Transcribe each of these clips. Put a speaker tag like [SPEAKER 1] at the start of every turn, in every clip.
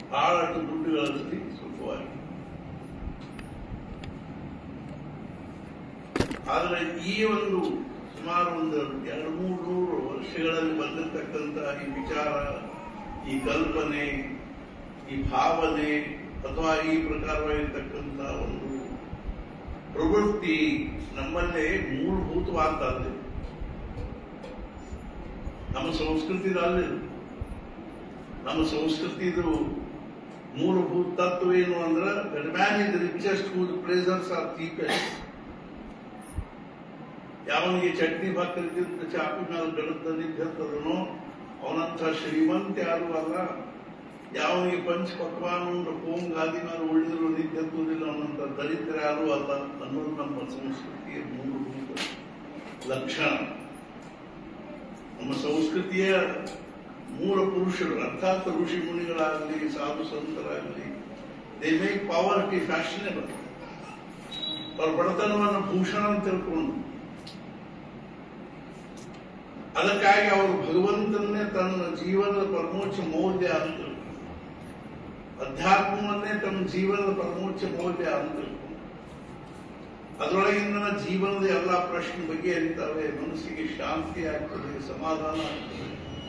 [SPEAKER 1] ಬಹಳಷ್ಟು ದುಡ್ಡು ಗಳಿಸ್ಲಿ ಸುಖವಾಗಿ ಆದರೆ ಈ ಒಂದು ಸುಮಾರು ಒಂದು ಎರಡು ಮೂರು ನೂರು ವರ್ಷಗಳಲ್ಲಿ ಬಂದಿರತಕ್ಕಂಥ ಈ ವಿಚಾರ ಈ ಕಲ್ಪನೆ ಈ ಭಾವನೆ ಅಥವಾ ಈ ಪ್ರಕಾರವಾಗಿರ್ತಕ್ಕಂಥ ಒಂದು ಪ್ರವೃತ್ತಿ ನಮ್ಮಲ್ಲೇ ಮೂಲಭೂತವಾದದ್ದು ನಮ್ಮ ಸಂಸ್ಕೃತಿದಲ್ಲಿ ನಮ್ಮ ಸಂಸ್ಕೃತಿದು ಮೂಲಭೂತ ತತ್ವ ಏನು ಅಂದ್ರೆ that man is richest whose pleasures are cheapest ಯಾವನಿಗೆ ಚಟ್ನಿ ಭಾಕರಿಗಿಂತ ಚಾಪಿ ಮೇಲೆ ಬೆಳೆದ ನಿಂತಿರ್ತದನೋ ಅವನಂಥ ಶ್ರೀಮಂತ ಯಾರು ಅಲ್ಲ ಯಾವನಿಗೆ ಪಂಚ ಪಕ್ವಾನು ಹೋಮ್ ಗಾದಿ ಮೇಲೆ ಉಳಿದ್ರು ನಿಂತಿರ್ತದಿಲ್ಲ ಅವನಂತ ದರಿದ್ರ ಯಾರು ಅಲ್ಲ ಅನ್ನೋದು ನಮ್ಮ ಸಂಸ್ಕೃತಿಯ ಮೂಲಭೂತ ಲಕ್ಷಣ ನಮ್ಮ ಸಂಸ್ಕೃತಿಯ ಮೂಲ ಪುರುಷರು ಅರ್ಥಾತ್ ಋಷಿ ಮುನಿಗಳಾಗಲಿ ಸಾಧು ಸಂತರಾಗಲಿ ದೇ ಮೇಕ್ ಪಾವರ್ಟಿ ಫ್ಯಾಷನೇಬಲ್ ಅವ್ರ ಬಡತನವನ್ನು ಭೂಷಣ ಅಂತ ತಿಳ್ಕೊಂಡು ಅದಕ್ಕಾಗಿ ಅವರು ಭಗವಂತನ್ನೇ ತನ್ನ ಜೀವನದ ಪರಮೋಚ್ಚ ಮೌಲ್ಯ ಅಂತ ತಿಳ್ಕೊಂಡು ಅಧ್ಯಾತ್ಮವನ್ನೇ ತಮ್ಮ ಜೀವನದ ಪರಮೋಚ್ಚ ಮೌಲ್ಯ ಅಂತ ತಿಳ್ಕೊಂಡು ಅದರೊಳಗಿಂದ ಜೀವನದ ಎಲ್ಲ ಪ್ರಶ್ನೆ ಬಗೆಹರಿತಾವೆ ಮನಸ್ಸಿಗೆ ಶಾಂತಿ ಆಗ್ತದೆ ಸಮಾಧಾನ ಆಗ್ತದೆ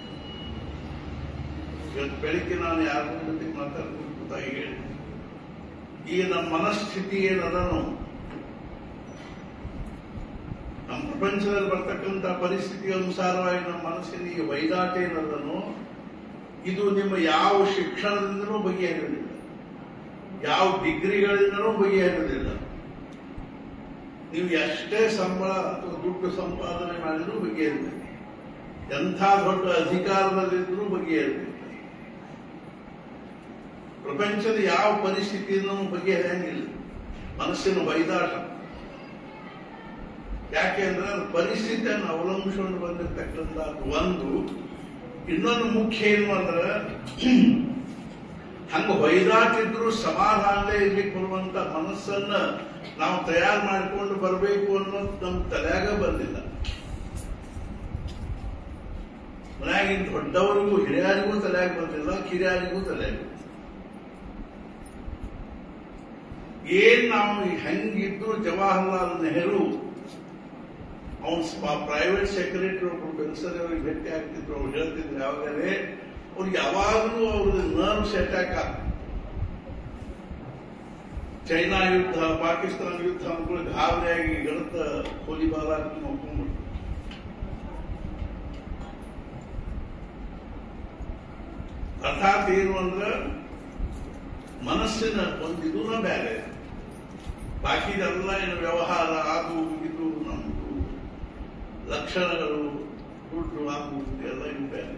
[SPEAKER 1] ಇವತ್ತು ಬೆಳಿಗ್ಗೆ ನಾನು ಯಾರ ಜೊತೆ ಮಾತಾಡ್ಕೊಂಡು ಹೇಳಿ ಈಗ ನಮ್ಮ ಮನಸ್ಥಿತಿ ಏನದನು ನಮ್ಮ ಪ್ರಪಂಚದಲ್ಲಿ ಬರ್ತಕ್ಕಂಥ ಪರಿಸ್ಥಿತಿ ಅನುಸಾರವಾಗಿ ನಮ್ಮ ಮನಸ್ಸಿನ ಈ ವೈದಾಟ ಏನದನು ಇದು ನಿಮ್ಮ ಯಾವ ಶಿಕ್ಷಣದಿಂದಲೂ ಬಗೆಹರಿಯೋದಿಲ್ಲ ಯಾವ ಡಿಗ್ರಿಗಳಿಂದಲೂ ಬಗೆಹರಿಯೋದಿಲ್ಲ ನೀವು ಎಷ್ಟೇ ಸಂಬಳ ಅಥವಾ ದುಡ್ಡು ಸಂಪಾದನೆ ಮಾಡಿದ್ರೂ ಬಗೆಹರಿಬೇಕು ಎಂಥ ದೊಡ್ಡ ಅಧಿಕಾರದಲ್ಲಿದ್ದರೂ ಬಗೆಹರಿಬೇಕು ಪ್ರಪಂಚದ ಯಾವ ಪರಿಸ್ಥಿತಿಯನ್ನು ಬಗೆಹರಿಯಂಗಿಲ್ಲ ಮನಸ್ಸಿನ ಬೈದಾಟ ಯಾಕೆಂದ್ರೆ ಅದು ಪರಿಸ್ಥಿತಿಯನ್ನು ಅವಲಂಬಿಸಿಕೊಂಡು ಬಂದಿರತಕ್ಕಂಥ ಒಂದು ಇನ್ನೊಂದು ಮುಖ್ಯ ಏನು ಅಂದ್ರೆ ಹಂಗ ಹೊಯ್ದಾಟಿದ್ರು ಸಮಾಧಾನದೇ ಇರ್ಲಿಕ್ಕೆ ಬರುವಂತ ಮನಸ್ಸನ್ನ ನಾವು ತಯಾರು ಮಾಡಿಕೊಂಡು ಬರಬೇಕು ಅನ್ನೋದು ನಮ್ಮ ತಲೆಯಾಗ ಬಂದಿಲ್ಲ ಮನ್ಯಾಗಿನ ದೊಡ್ಡವರಿಗೂ ಹಿರಿಯರಿಗೂ ತಲೆಯಾಗ ಬಂದಿಲ್ಲ ಕಿರಿಯರಿಗೂ ತಲೆಯಾಗ ಏನ್ ನಾವು ಹೆಂಗಿದ್ರು ಜವಾಹರ್ಲಾಲ್ ನೆಹರು ಅವನ್ ಪ್ರೈವೇಟ್ ಸೆಕ್ರೆಟರಿ ಒಬ್ರು ಬೆನ್ಸರಿ ಅವ್ರಿಗೆ ಭೇಟಿ ಆಗ್ತಿದ್ರು ಅವ್ರು ಹೇಳ್ತಿದ್ರು ಯಾವಾಗಲೇ ಅವ್ರಿಗೆ ಯಾವಾಗಲೂ ಅವ್ರದ್ದು ನರ್ವ್ ಸೆಟ್ ಆಗ್ತದೆ ಚೈನಾ ಯುದ್ಧ ಪಾಕಿಸ್ತಾನ ಯುದ್ಧ ಅಂದ್ಕೊಳ್ಳಿ ಗಾಬರಿಯಾಗಿ ಗಣತ ಹೋಲಿಬಾರ ನೋಡ್ಕೊಂಡ್ಬಿಟ್ಟು ಅರ್ಥಾತ್ ಏನು ಅಂದ್ರೆ ಮನಸ್ಸಿನ ಒಂದು ಇದೂನ ಬೇರೆ ಬಾಕಿದೆಲ್ಲ ಏನು ವ್ಯವಹಾರ ಅದು ಇದು ನಮ್ದು ಲಕ್ಷಣಗಳು ದುಡ್ಡು ಅದು ಎಲ್ಲ ಇವು ಬೇರೆ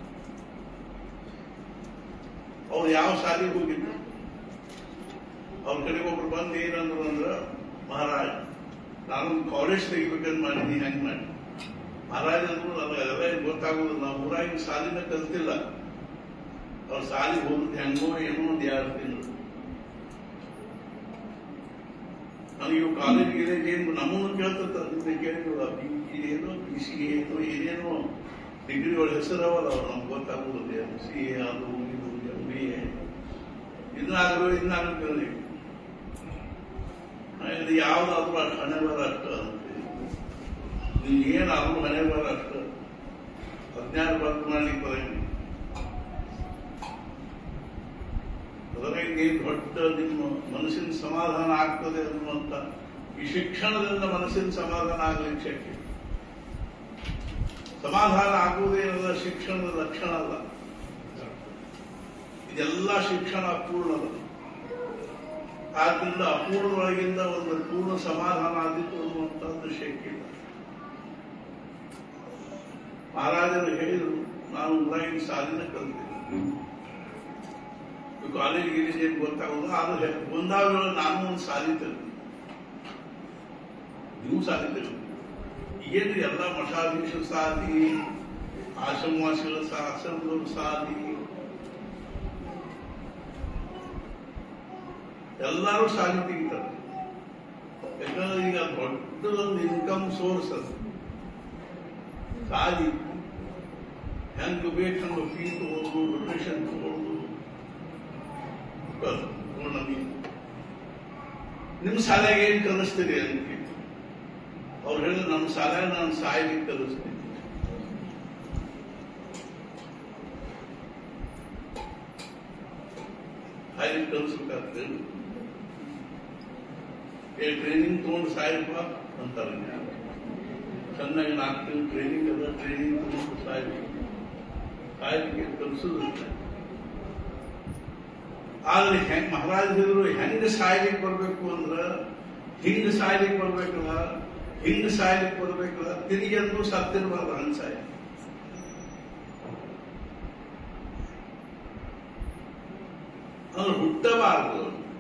[SPEAKER 1] ಅವ್ರು ಯಾವ ಶಾಲೆಗೆ ಹೋಗಿದ್ರು ಅವ್ರ ಕಡೆಗೆ ಒಬ್ರು ಬಂದು ಏನಂದ್ರು ಅಂದ್ರ ಮಹಾರಾಜ್ ನಾನು ಕಾಲೇಜ್ ತೆಗಿಬೇಕಂತ ಮಾಡಿದ್ದೀನಿ ಹೆಂಗ್ ಮಾಡಿ ಮಹಾರಾಜ್ ಅಂದ್ರು ನನಗೆ ಅದೆಲ್ಲ ಏನ್ ಗೊತ್ತಾಗೋದು ನಾವು ಊರಾಗಿನ ಸಾಲಿನ ಕಲ್ತಿಲ್ಲ ಅವ್ರ ಸಾಲಿಗೆ ಹೋಗಿದ್ದು ಹೆಂಗೋ ಏನೋ ಒಂದು ಎರಡು ತಿಂಗಳು ನನಗೆ ಇವು ಕಾಲೇಜಿಗೆ ಏನು ನಮ್ಮನ್ನು ಕೇಳ್ತಿರ್ತಾರೆ ಕೇಳಿದ್ರು ಬಿ ಏನೋ ಪಿ ಸಿ ಏನೋ ಏನೇನೋ ಡಿಗ್ರಿಗಳ ಹೆಸರವಲ್ಲ ಅವ್ರು ನಮ್ಗೆ ಗೊತ್ತಾಗೋದು ಎಂ ಸಿ ಎ ಅದು ಇದು ಎಂ ಬಿ ಎ ಇನ್ನಾದ್ರು ಇನ್ನಾದ್ರು ಕೇಳಿ ಇದು ಯಾವ್ದಾದ್ರು ಅಷ್ಟು ಹಣೆ ಬರ ಅಷ್ಟು ಅಂತ ನೀವು ಏನಾದ್ರು ಹಣೆ ಬರ ಅಷ್ಟು ಹದಿನಾರು ಬಂದ್ ಮಾಡ್ಲಿಕ್ಕೆ ಬರಂಗಿಲ್ಲ ಅದರಲ್ಲಿ ದೊಡ್ಡ ನಿಮ್ಮ ಮನಸ್ಸಿನ ಸಮಾಧಾನ ಆಗ್ತದೆ ಅನ್ನುವಂತ ಈ ಶಿಕ್ಷಣದಿಂದ ಮನಸ್ಸಿನ ಸಮಾಧಾನ ಆಗಲಿಕ್ಕೆ ಶಕ್ಯ ಸಮಾಧಾನ ಆಗುವುದೇನಲ್ಲ ಶಿಕ್ಷಣದ ಲಕ್ಷಣ ಅಲ್ಲ ಇದೆಲ್ಲ ಶಿಕ್ಷಣ ಅಪೂರ್ಣದ ಆದ್ರಿಂದ ಅಪೂರ್ಣದೊಳಗಿಂದ ಒಂದು ಪೂರ್ಣ ಸಮಾಧಾನ ಆದಿತ್ತು ಅನ್ನುವಂಥದ್ದು ಶಕ್ಯ ಇಲ್ಲ ಮಹಾರಾಜರು ಹೇಳಿದರು ನಾನು ಊರಾಗಿನ ಸಾಲಿನ ಕಲ್ತೀನಿ ಕಾಲೇಜ್ ಗೀಲೇಜ್ ಏನು ಗೊತ್ತಾಗೋದು ಅದು ಒಂದಾಗ ನಾನು ಒಂದು ಸಾಲಿ ತರ್ತೀನಿ ನೀವು ಸಾಲಿ ತರ್ತೀನಿ ಏನ್ರಿ ಎಲ್ಲ ಮಠಾಧೀಶ ಸಾಲಿ ಆಶ್ರಮವಾಸಿಗಳ ಸಾ ಆಶ್ರಮದವ್ರ ಸಾಲಿ ಎಲ್ಲರೂ ಸಾಲಿ ತೆಗಿತಾರೆ ಯಾಕಂದ್ರೆ ಈಗ ದೊಡ್ಡದೊಂದು ಇನ್ಕಮ್ ಸೋರ್ಸ್ ಅದು ಸಾಲಿ ಹೆಂಗ್ ಬೇಕಂದ್ರೆ ಫೀ ತಗೊಂಡು ಡೊನೇಷನ್ ತಗೊಂಡು ಪೂರ್ಣಮಿ ನಿಮ್ಮ ಶಾಲೆಗೆ ಏನ್ ಕಲಿಸ್ತೀರಿ ಅಂತ ಕೇಳ್ತು. ಅವ್ರು ಹೇಳಿದ್ರು ನಮ್ಮ ಶಾಲೆಗೆ ನಾನು ಸಾಯಲಿಕ್ಕೆ ಕಲಿಸ್ತೀನಿ ಸಾಯಲಿಕ್ಕೆ ಕಲಿಸ್ಬೇಕಾಗ್ತದೆ ಏ ಟ್ರೈನಿಂಗ್ ತಗೊಂಡು ಸಾಯಲ್ಪ ಅಂತಾರೆ ಚೆನ್ನಾಗಿ ನಾಲ್ಕು ತಿಂಗಳು ಟ್ರೈನಿಂಗ್ ಅದ ಟ್ರೈನಿಂಗ್ ತಗೊಂಡು ಸಾಯ್ಬೇಕು ಸಾಯಲಿಕ್ಕೆ ಕಲಿಸೋದಿಲ್ಲ ಆದ್ರೆ ಹೆಂಗ್ ಮಹಾರಾಜ ಹೇಳಿದ್ರು ಹೆಂಗ್ ಸಾಯ್ಲಿಕ್ಕೆ ಬರ್ಬೇಕು ಅಂದ್ರ ಹಿಂಗ್ ಸಾಯ್ಲಿಕ್ಕೆ ಬರ್ಬೇಕಲ್ಲ ಹಿಂಗ್ ಸಾಯ್ಲಿಕ್ಕೆ ಬರ್ಬೇಕಲ್ಲ ತಿರುಗಿ ಅಂದ್ರೂ ಸತ್ತಿರ್ಬಾರ್ದು ಹಂಗ್ ಸಾಯ್ ಅಂದ್ರೆ ಹುಟ್ಟಬಾರದು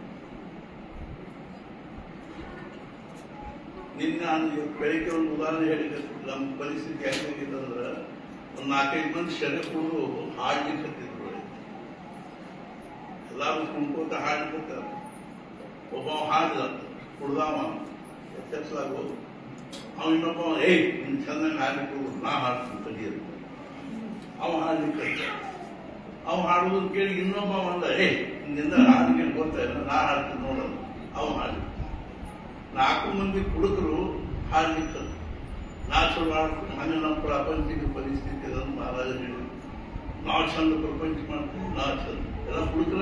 [SPEAKER 1] ನಿನ್ನ ನಾನು ಇವತ್ತು ಬೆಳಿಗ್ಗೆ ಒಂದು ಉದಾಹರಣೆ ಹೇಳಿದೆ ನಮ್ಮ ಪರಿಸ್ಥಿತಿ ಹೆಂಗಾಗಿದೆ ಅಂದ್ರೆ ಒಂದು ನಾಲ್ಕೈದು ಮಂದಿ ಶರೆ ಕುಡಿದು ಹಾಡ್ಲಿಕ್ಕೆ ಹತ್ತಿದ್ರು ಎಲ್ಲಾರು ಕುಣ್ಕೋತ ಹಾಡ್ಕೊತ ಒಬ್ಬ ಹಾಡ್ದ ಕುಡ್ದಾವ ಎಚ್ಚರಿಸಲಾಗೋದು ಅವ ಇನ್ನೊಬ್ಬ ಏಯ್ ನಿನ್ ಚೆನ್ನಾಗಿ ಹಾಡ್ಲಿಕ್ಕೆ ಹೋಗು, ನಾ ಹಾಡ್ತೀನಿ ತಡಿಯರು ಅವ ಹಾಡ್ಲಿಕ್ಕೆ ಹತ್ತ. ಅವ ಹಾಡುವುದನ್ನು ಕೇಳಿ ಇನ್ನೊಬ್ಬ ಅಂದ ಏ ನಿನ್ನಿಂದ ಹಾಡಿಗೆ ಗೊತ್ತಾ ಇಲ್ಲ ನಾ ಹಾಡ್ತೀನಿ ನೋಡೋದು ಅವ ಹಾಡಿ ನಾಲ್ಕು ಮಂದಿ ಕುಡುಕರು ಹಾಡ್ಲಿಕ್ಕೆ ಹತ್ತು. ನಾ ಚಲೋ ಹಾಡ್ತೀನಿ ಹಂಗೆ ನಮ್ಮ ಪ್ರಾಪಂಚಿಕ ಪರಿಸ್ಥಿತಿ ಅದನ್ನು ಮಹಾರಾಜ ಹೇಳಿದ್ರು ನಾವು ಚಂದ ಪ್ರಪಂಚ ಮಾಡ್ತೀವಿ ನಾವು ಚಂದ ಎಲ್ಲ ಹುಡುಗರ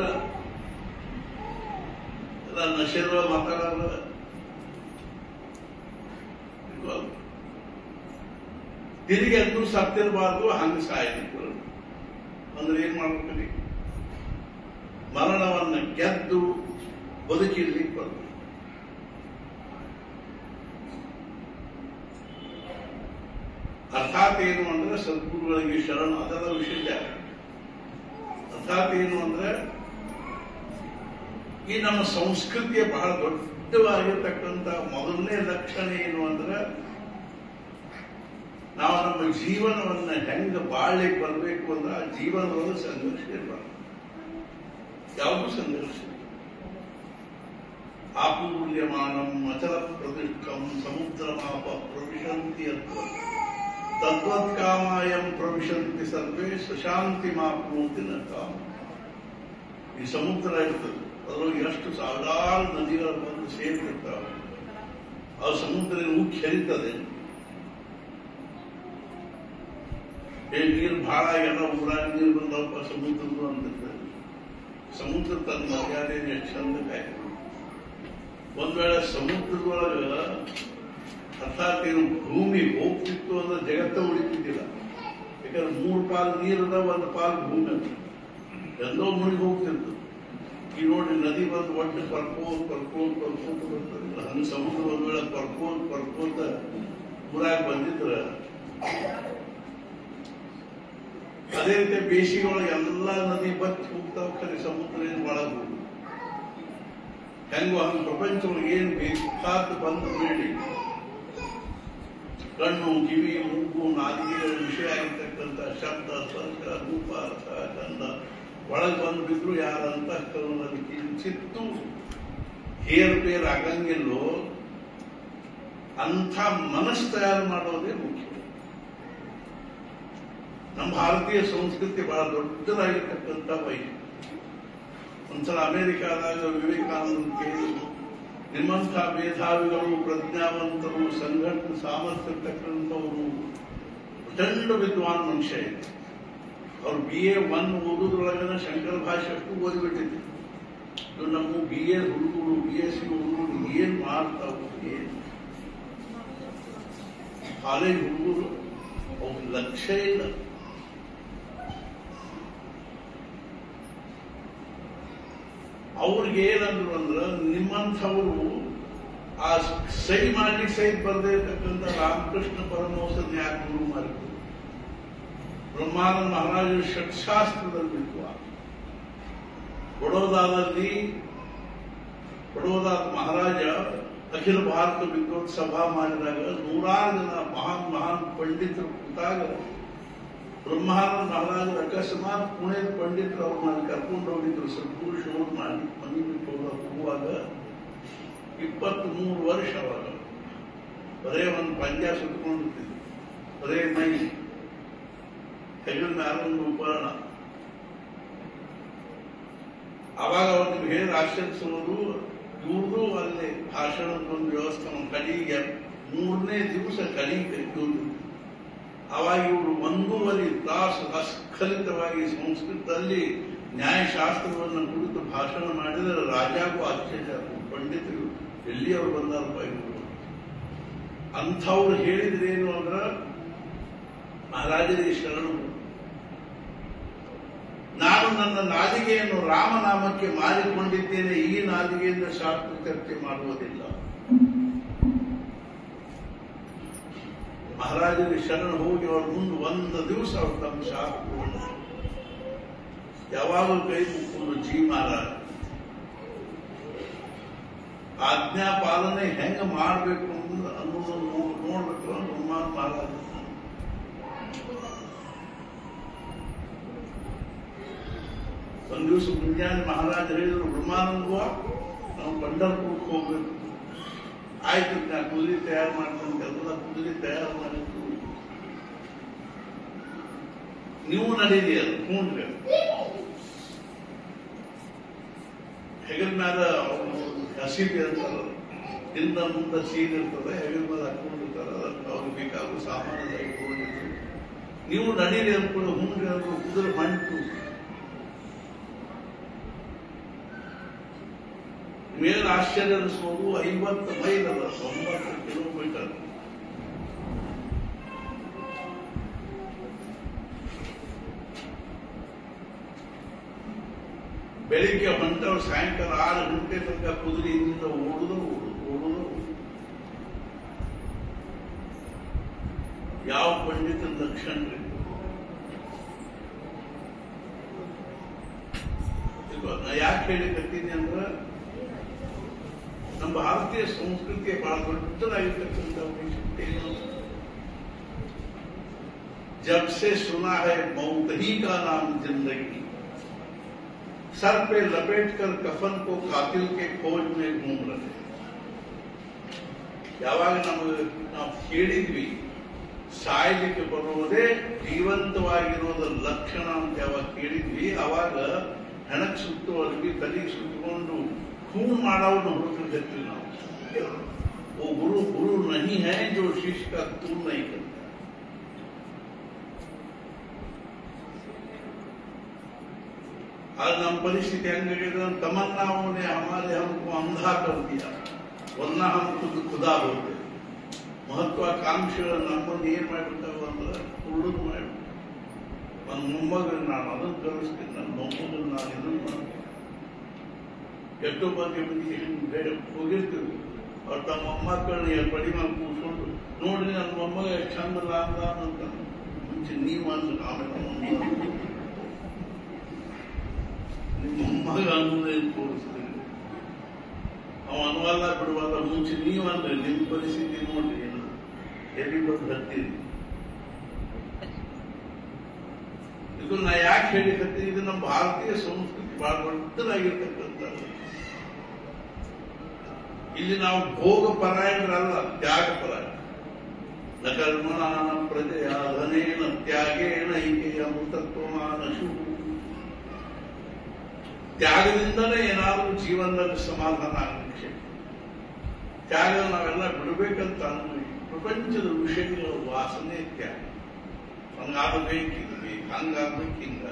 [SPEAKER 1] ಎಲ್ಲ ನಶೆರುವ ಮಾತಾಡೋರ ತಿರುಗಿ ಅದು ಸತ್ತಿರಬಾರ್ದು ಹಂಗ ಸಾಯಲಿಕ್ಕೆ ಅಂದ್ರೆ ಏನ್ ಮಾಡ್ಬೇಕ್ರಿ ಮರಣವನ್ನ ಗೆದ್ದು ಬದುಕಿರ್ಲಿಕ್ಕೆ ಬರ್ಬೇಕು ಅರ್ಥಾತ್ ಏನು ಅಂದ್ರೆ ಸದ್ಗುರುಗಳಿಗೆ ಶರಣ ಅದರ ವಿಷಯ ಅರ್ಥಾತ್ ಏನು ಅಂದ್ರೆ ಈ ನಮ್ಮ ಸಂಸ್ಕೃತಿಯ ಬಹಳ ದೊಡ್ಡವಾಗಿರ್ತಕ್ಕಂಥ ಮೊದಲನೇ ಲಕ್ಷಣ ಏನು ಅಂದ್ರೆ ನಾವು ನಮ್ಮ ಜೀವನವನ್ನ ಹೆಂಗ ಬಾಳ್ಲಿಕ್ಕೆ ಬರಬೇಕು ಅಂದ್ರೆ ಆ ಜೀವನದೊಳಗೆ ಸಂಘರ್ಷ ಇರಬಾರ್ದು ಯಾವುದು ಸಂಘರ್ಷ ಇಲ್ಲ. ಆಪೂಲ್ಯಮಾನಂ ಅಚಲ ಪ್ರತಿಷ್ಠಂ ಸಮುದ್ರಮಾಪ ಪ್ರವಿಶಂತಿ ಅತ್ವ ತದ್ವತ್ಕಾಮಾಯಂ ಪ್ರವಿಶಂತಿ ಸರ್ವೇ ಸುಶಾಂತಿ ಮಾಪ್ನೋತಿ ನ ಕಾಮ ಈ ಸಮುದ್ರ ಇರ್ತದೆ ಅದರೊಳಗೆ ಎಷ್ಟು ಸಾವಿರಾರು ನದಿಗಳು ಬಂದು ಸೇರ್ತಿರ್ತಾವೆ ಆ ಸಮುದ್ರ ಉಕ್ಕಿ ಹರಿತದೆ ಏ ನೀರು ಬಹಳ ಎಲ್ಲ ಊರಾಗ ನೀರು ಬಂದವಪ್ಪ ಸಮುದ್ರದ್ದು ಅಂತಿರ್ತದೆ ಸಮುದ್ರ ತನ್ನ ಮರ್ಯಾದೆಯನ್ನು ಎಷ್ಟು ಚಂದ ಕಾಯ್ತು ಒಂದ್ ವೇಳೆ ಸಮುದ್ರದೊಳಗ ಅರ್ಥಾತ್ ಏನು ಭೂಮಿ ಹೋಗ್ತಿತ್ತು ಅಂದ್ರೆ ಜಗತ್ತ ಉಳಿತಿದ್ದಿಲ್ಲ ಯಾಕಂದ್ರೆ ಮೂರು ಪಾಲು ನೀರದ ಒಂದು ಪಾಲು ಭೂಮಿ ಅಂತ ಎಲ್ಲೋ ಮುಳುಗಿ ಹೋಗ್ತಿತ್ತು ಈ ನೋಡಿ ನದಿ ಬಂದು ಒಟ್ಟು ಪರ್ಕೋತ್ ಪರ್ಕೋತ್ ಪರ್ಕೋತ ಬರ್ತದೆ ಹಂಗ ಸಮುದ್ರ ಒಂದ್ ವೇಳೆ ಪರ್ಕೋತ್ ಪರ್ಕೋತ ಊರಾಗ ಬಂದಿದ್ರ ಅದೇ ರೀತಿ ಬೇಸಿಗೆ ಒಳಗೆ ಎಲ್ಲ ನದಿ ಬತ್ತಿ ಹೋಗ್ತಾವ ಖರೆ ಸಮುದ್ರ ಏನು ಒಳಗೆ ಹೋಗುದು ಹೆಂಗೋ ಹಂಗ ಪ್ರಪಂಚದೊಳಗೆ ಏನ್ ಬೇಕಾದ ಬಂದು ಬೇಡಿ ಕಣ್ಣು ಕಿವಿ ಮೂಗು ನಾಲಿಗೆಗಳ ವಿಷಯ ಆಗಿರ್ತಕ್ಕಂಥ ಶಬ್ದ ಸ್ಪರ್ಶ ರೂಪ ಅರ್ಥ ಗಂಧ ಒಳಗೆ ಬಂದು ಬಿದ್ರು ಯಾರ ಅಂತಃಕರಣದಲ್ಲಿ ಕಿಂಚಿತ್ತು ಹೇರ್ ಪೇರ್ ಆಗಂಗಿಲ್ಲೋ ಅಂಥ ಮನಸ್ಸು ತಯಾರು ಮಾಡೋದೇ ಮುಖ್ಯ ನಮ್ಮ ಭಾರತೀಯ ಸಂಸ್ಕೃತಿ ಬಹಳ ದೊಡ್ಡದಾಗಿರ್ತಕ್ಕಂಥ ವೈದ್ಯ ಒಂದ್ಸಲ ಅಮೆರಿಕಾದಾಗ ವಿವೇಕಾನಂದ ಕೇಳಿ ನಿಮ್ಮಂಥ ಮೇಧಾವಿಗಳು ಪ್ರಜ್ಞಾವಂತರು ಸಂಘಟನೆ ಸಾಮರ್ಥ್ಯ ಇರ್ತಕ್ಕಂಥವರು ಪ್ರಚಂಡ ವಿದ್ವಾನ್ ಮನುಷ್ಯ ಇದೆ ಅವ್ರು ಬಿ ಎ ಒನ್ ಓದೋದ್ರೊಳಗನ ಶಂಕರ ಭಾಷೆ ಅಷ್ಟು ಓದಿಬಿಟ್ಟಿದೆ ಇದು ನಮ್ಮ ಬಿ ಎ ಹುಡುಗರು ಬಿ ಎಸ್ ಸಿ ಹುಡುಗರು ಏನ್ ಮಾಡ್ತಾವು ಏನ್ ಕಾಲೇಜ್ ಹುಡುಗರು ಅವ್ರ ಲಕ್ಷ್ಯ ಇಲ್ಲ ಅವ್ರಿಗೆ ಏನಂದ್ರು ಅಂದ್ರ ನಿಮ್ಮಂಥವರು ಆ ಸಹಿ ಮಾಡ್ಲಿಕ್ಕೆ ಸಹಿತ ಬರದೇ ಇರ್ತಕ್ಕಂಥ ರಾಮಕೃಷ್ಣ ಪರಮಹಂಸನ ಯಾಕೆ ಗುರು ಮಾಡಿದ್ರು ಬ್ರಹ್ಮಾನಂದ ಮಹಾರಾಜರು ಷಟ್ಶಾಸ್ತ್ರದಲ್ಲಿ ವಿದ್ವಾನ್ ಬಡೋದಾದಲ್ಲಿ ಬಡೋದಾದ ಮಹಾರಾಜ ಅಖಿಲ ಭಾರತ ವಿದ್ವತ್ ಸಭಾ ಮಾಡಿದಾಗ ನೂರಾರು ಜನ ಮಹಾನ್ ಮಹಾನ್ ಪಂಡಿತರು ಕೂತಾಗ ಬ್ರಹ್ಮಾನಂದ ಮಹಾರಾಜರು ಅಕಸ್ಮಾತ್ ಪುಣೆದ ಪಂಡಿತರು ಅವ್ರನ್ನ ಕರ್ಕೊಂಡು ಹೋಗಿದ್ರು ಸದ್ಗುರು ಶೋಧ ಮಾಡಿ ಮನೆ ಬಿಟ್ಟು ಹೋಗ- ಹೋಗುವಾಗ ಇಪ್ಪತ್ತ್ ಮೂರು ವರ್ಷ ಅವಾಗ ಬರೇ ಒಂದು ಪಂಜ ಸುತ್ತಕೊಂಡಿರ್ತಿದ್ರು ಬರೇ ಮೈ ಹೆಗಲ ಮ್ಯಾಲ ಒಂದು ಉಪಕರಣ ಅವಾಗ ಅವ್ರಿಗೆ ಹೇಳಿ ಆಶ್ಚರ್ಯಿಸುವುದು ಇವ್ರದ್ದು ಅಲ್ಲಿ ಭಾಷಣದೊಂದು ವ್ಯವಸ್ಥೆ ಕಡೆಗೆ ಮೂರನೇ ದಿವಸ ಕಡೆಗೆ ಇವ್ರದ್ದು ಅವಾಗ ಇವರು ಒಂದೂವರೆ ತಾಸು ಅಸ್ಖಲಿತವಾಗಿ ಸಂಸ್ಕೃತದಲ್ಲಿ ನ್ಯಾಯಶಾಸ್ತ್ರವನ್ನು ಕುರಿತು ಭಾಷಣ ಮಾಡಿದರೆ ರಾಜಾಗೂ ಆಶ್ಚರ್ಯ ಪಂಡಿತರು ಎಲ್ಲಿ ಅವರು ಬಂದಾರಪ್ಪ ಇವರು ಅಂಥವ್ರು ಹೇಳಿದ್ರೇನು ಅಂದ್ರ ಮಹಾರಾಜರೇ ಶರಣರು ನಾನು ನನ್ನ ನಾಲಿಗೆಯನ್ನು ರಾಮನಾಮಕ್ಕೆ ಮಾರಿಕೊಂಡಿದ್ದೇನೆ ಈ ನಾಲಿಗೆಯಿಂದ ಶಾಸ್ತ್ರ ಚರ್ಚೆ ಮಾಡುವುದಿಲ್ಲ ಮಹಾರಾಜರಿಗೆ ಶರಣ ಹೋಗಿ ಅವ್ರ ಮುಂದೆ ಒಂದು ದಿವಸ ಅವ್ರು ತಮ್ಮ ಶಾಸ್ತ್ರವನ್ನು ಯಾವಾಗಲೂ ಕೈ ಮುಕ್ಕೊಂಡು ಜೀ ಮಹಾರಾಜ ಆಜ್ಞಾ ಪಾಲನೆ ಹೆಂಗ ಮಾಡಬೇಕು ಅನ್ನೋದು ಅನ್ನೋದನ್ನು ನೋ- ನೋಡ್ಬೇಕು ಹನುಮಾನ್ ಮಹಾರಾಜ ಒಂದ್ ದಿವಸ ಮುಂಜಾನೆ ಮಹಾರಾಜ ಹೇಳಿದ್ರು ಬ್ರಹ್ಮಾನಂದವ ನಾವು ಪಂಡರ್ಪುರಕ್ಕೆ ಹೋಗ್ಬೇಕು ಆಯ್ತು ನಾ ಕುದುರೆ ತಯಾರು ಮಾಡ್ಕೊಂಡು ಎಲ್ಲ ಕುದುರೆ ತಯಾರು ಮಾಡಿದ್ದು ನೀವು ನಡೀರಿ ಅದು ಹ್ಞೂನ್ರಿ ಹೆಗಲ ಮ್ಯಾಲ ಹಸಿಗೆ ಅಂತಾರ ಹಿಂದ ಮುಂದ ಸೀನ್ ಇರ್ತದೆ ಹೆಗಲ ಮೇಲೆ ಹಾಕೊಂಡಿರ್ತಾರ ಅದಕ್ಕೆ ಅವ್ರಿಗೆ ಬೇಕಾಗುವ ಸಾಮಾನ್ಯ ಇಟ್ಕೊಂಡಿರ್ತಾರೆ ನೀವು ನಡೀರಿ ಅಂದ್ಕೊಂಡು ಹ್ಞೂನ್ರಿ ಅಂದ್ರು ಕುದುರೆ ಬಂತು ಮೇಲೆ ಆಶ್ಚರ್ಯ ಅನಿಸೋದು ಐವತ್ತು ಮೈಲ್ ಅಲ್ಲ ತೊಂಬತ್ತು ಕಿಲೋಮೀಟರ್ ಬೆಳಿಗ್ಗೆ ಹೊಂಟವ್ರು ಸಾಯಂಕಾಲ ಆರು ಗಂಟೆ ತನಕ ಕುದುರೆಯಿಂದ ಓಡುದು ಓಡುದು ಓಡುದು ಯಾವ ಪಂಡಿತನ ಲಕ್ಷಣ ರೀ? ಇದು ನಾ ಯಾಕೆ ಹೇಳಿ ಕತ್ತೀನಿ ಅಂದ್ರ ನಮ್ಮ ಭಾರತೀಯ ಸಂಸ್ಕೃತಿಯ ಬಹಳ ದೊಡ್ಡದಾಗಿರ್ತಕ್ಕಂಥ ವೈಶಿಷ್ಟ್ಯ ಏನು जब से सुना है मौत ही का नाम जिंदगी सर पे लपेट कर कफन को कातिल के खोज में घूम रहे ಯಾವಾಗ ನಮಗೆ ನಾವು ಕೇಳಿದ್ವಿ ಸಾಯ್ಲಿಕ್ಕೆ ಬರುವುದೇ ಜೀವಂತವಾಗಿರೋದ ಲಕ್ಷಣ ಅಂತ ಯಾವಾಗ ಕೇಳಿದ್ವಿ ಅವಾಗ ಹೆಣಕ್ ಸುತ್ತು ಅರ್ಬಿ ತಲೆಗೆ ಸುತ್ತಕೊಂಡು खून ಮಾಡೋವನ್ನು ಹುಡುಕಲಿಕ್ಕೆ ನಾವು वो गुरु गुरु नहीं है जो शिष्य का तू नहीं करता आज ನಮ್ಮ परिस्थिति ಹೆಂಗಾಗಿದೆ तमन्नाओं ने हमारे हमको अंधा कर दिया वरना हम खुद खुदा होते ಮಹತ್ವಾಕಾಂಕ್ಷೆಗಳು ನಮ್ಮನ್ನು ಏನ್ ಮಾಡ್ಬಿಟ್ಟಾವ ಅಂದ್ರೆ ಕುರುಡು ಮಾಡ್ಬಿಟ್ಟು ನನ್ನ ಮೊಮ್ಮಗನ ನಾನು ಅದನ್ನು ಕಲಿಸ್ತೀನಿ ನನ್ನ ಮೊಮ್ಮಗನ ನಾನು ಇದನ್ನು ಮಾಡ್ತೀನಿ ಎಷ್ಟೋ ಮಂದಿ ಮಂದಿ ಹಿಂಗೆ ಹೋಗಿರ್ತೀವಿ ಅವ್ರು ತಮ್ಮ ಮೊಮ್ಮಕ್ಕಳನ್ನ ಪಡಿ ಮಾಡಿ ಕೂತ್ಕೊಂಡು ನೋಡ್ರಿ ನನ್ನ ಮೊಮ್ಮಗ ಎಷ್ಟು ಚಂದ ಅಂದ ಅಂತ ಮುಂಚೆ ನೀವು ಅಂದ್ರು ಆಮೇಲೆ ನಮ್ಮ ಮೊಮ್ಮಗ. ನಿಮ್ಮ ಮೊಮ್ಮಗ ಅನ್ನೋದೇನು ತೋರಿಸ್ತೀರಿ ಅವ ಅನ್ವಲ್ಲ ಬಿಡುವಲ್ಲ ಮುಂಚೆ ನೀವು ಅಂದ್ರೆ ನಿಮ್ಮ ಪರಿಸ್ಥಿತಿ ನೋಡ್ರಿ ಏನು ಎಲ್ಲಿ ಬಂದು ಹತ್ತೀರಿ ಇದು ನಾ ಯಾಕೆ ಹೇಳಿಕತ್ತೀನಿ ಇದು ನಮ್ಮ ಭಾರತೀಯ ಸಂಸ್ಕೃತಿ ಬಹಳ ದೊಡ್ಡದಾಗಿರ್ತಕ್ಕಂಥದ್ದು ಇಲ್ಲಿ ನಾವು ಭೋಗ ಪರಾಯಣರಲ್ಲ ತ್ಯಾಗ ಪರಾಯಣ ನ ಕರ್ಮಣಾನ ಪ್ರಜೆಯ ಧನೇನ ತ್ಯಾಗೇನ ಈಕೆಯ ಅಮೃತತ್ವಮಾನಶು ತ್ಯಾಗದಿಂದಲೇ ಏನಾದರೂ ಜೀವನದಲ್ಲಿ ಸಮಾಧಾನ ಆಗಲಿಕ್ಕೆ ತ್ಯಾಗ ನಾವೆಲ್ಲ ಬಿಡಬೇಕಂತ ಅನ್ವಿ ಪ್ರಪಂಚದ ವಿಷಯಗಳ ವಾಸನೆ ತ್ಯಾಗ ಹಂಗಾಗಬೇಕು ಇದು ಬೇಕು ಹಂಗಾಗ್ಬೇಕು ಹಿಂಗ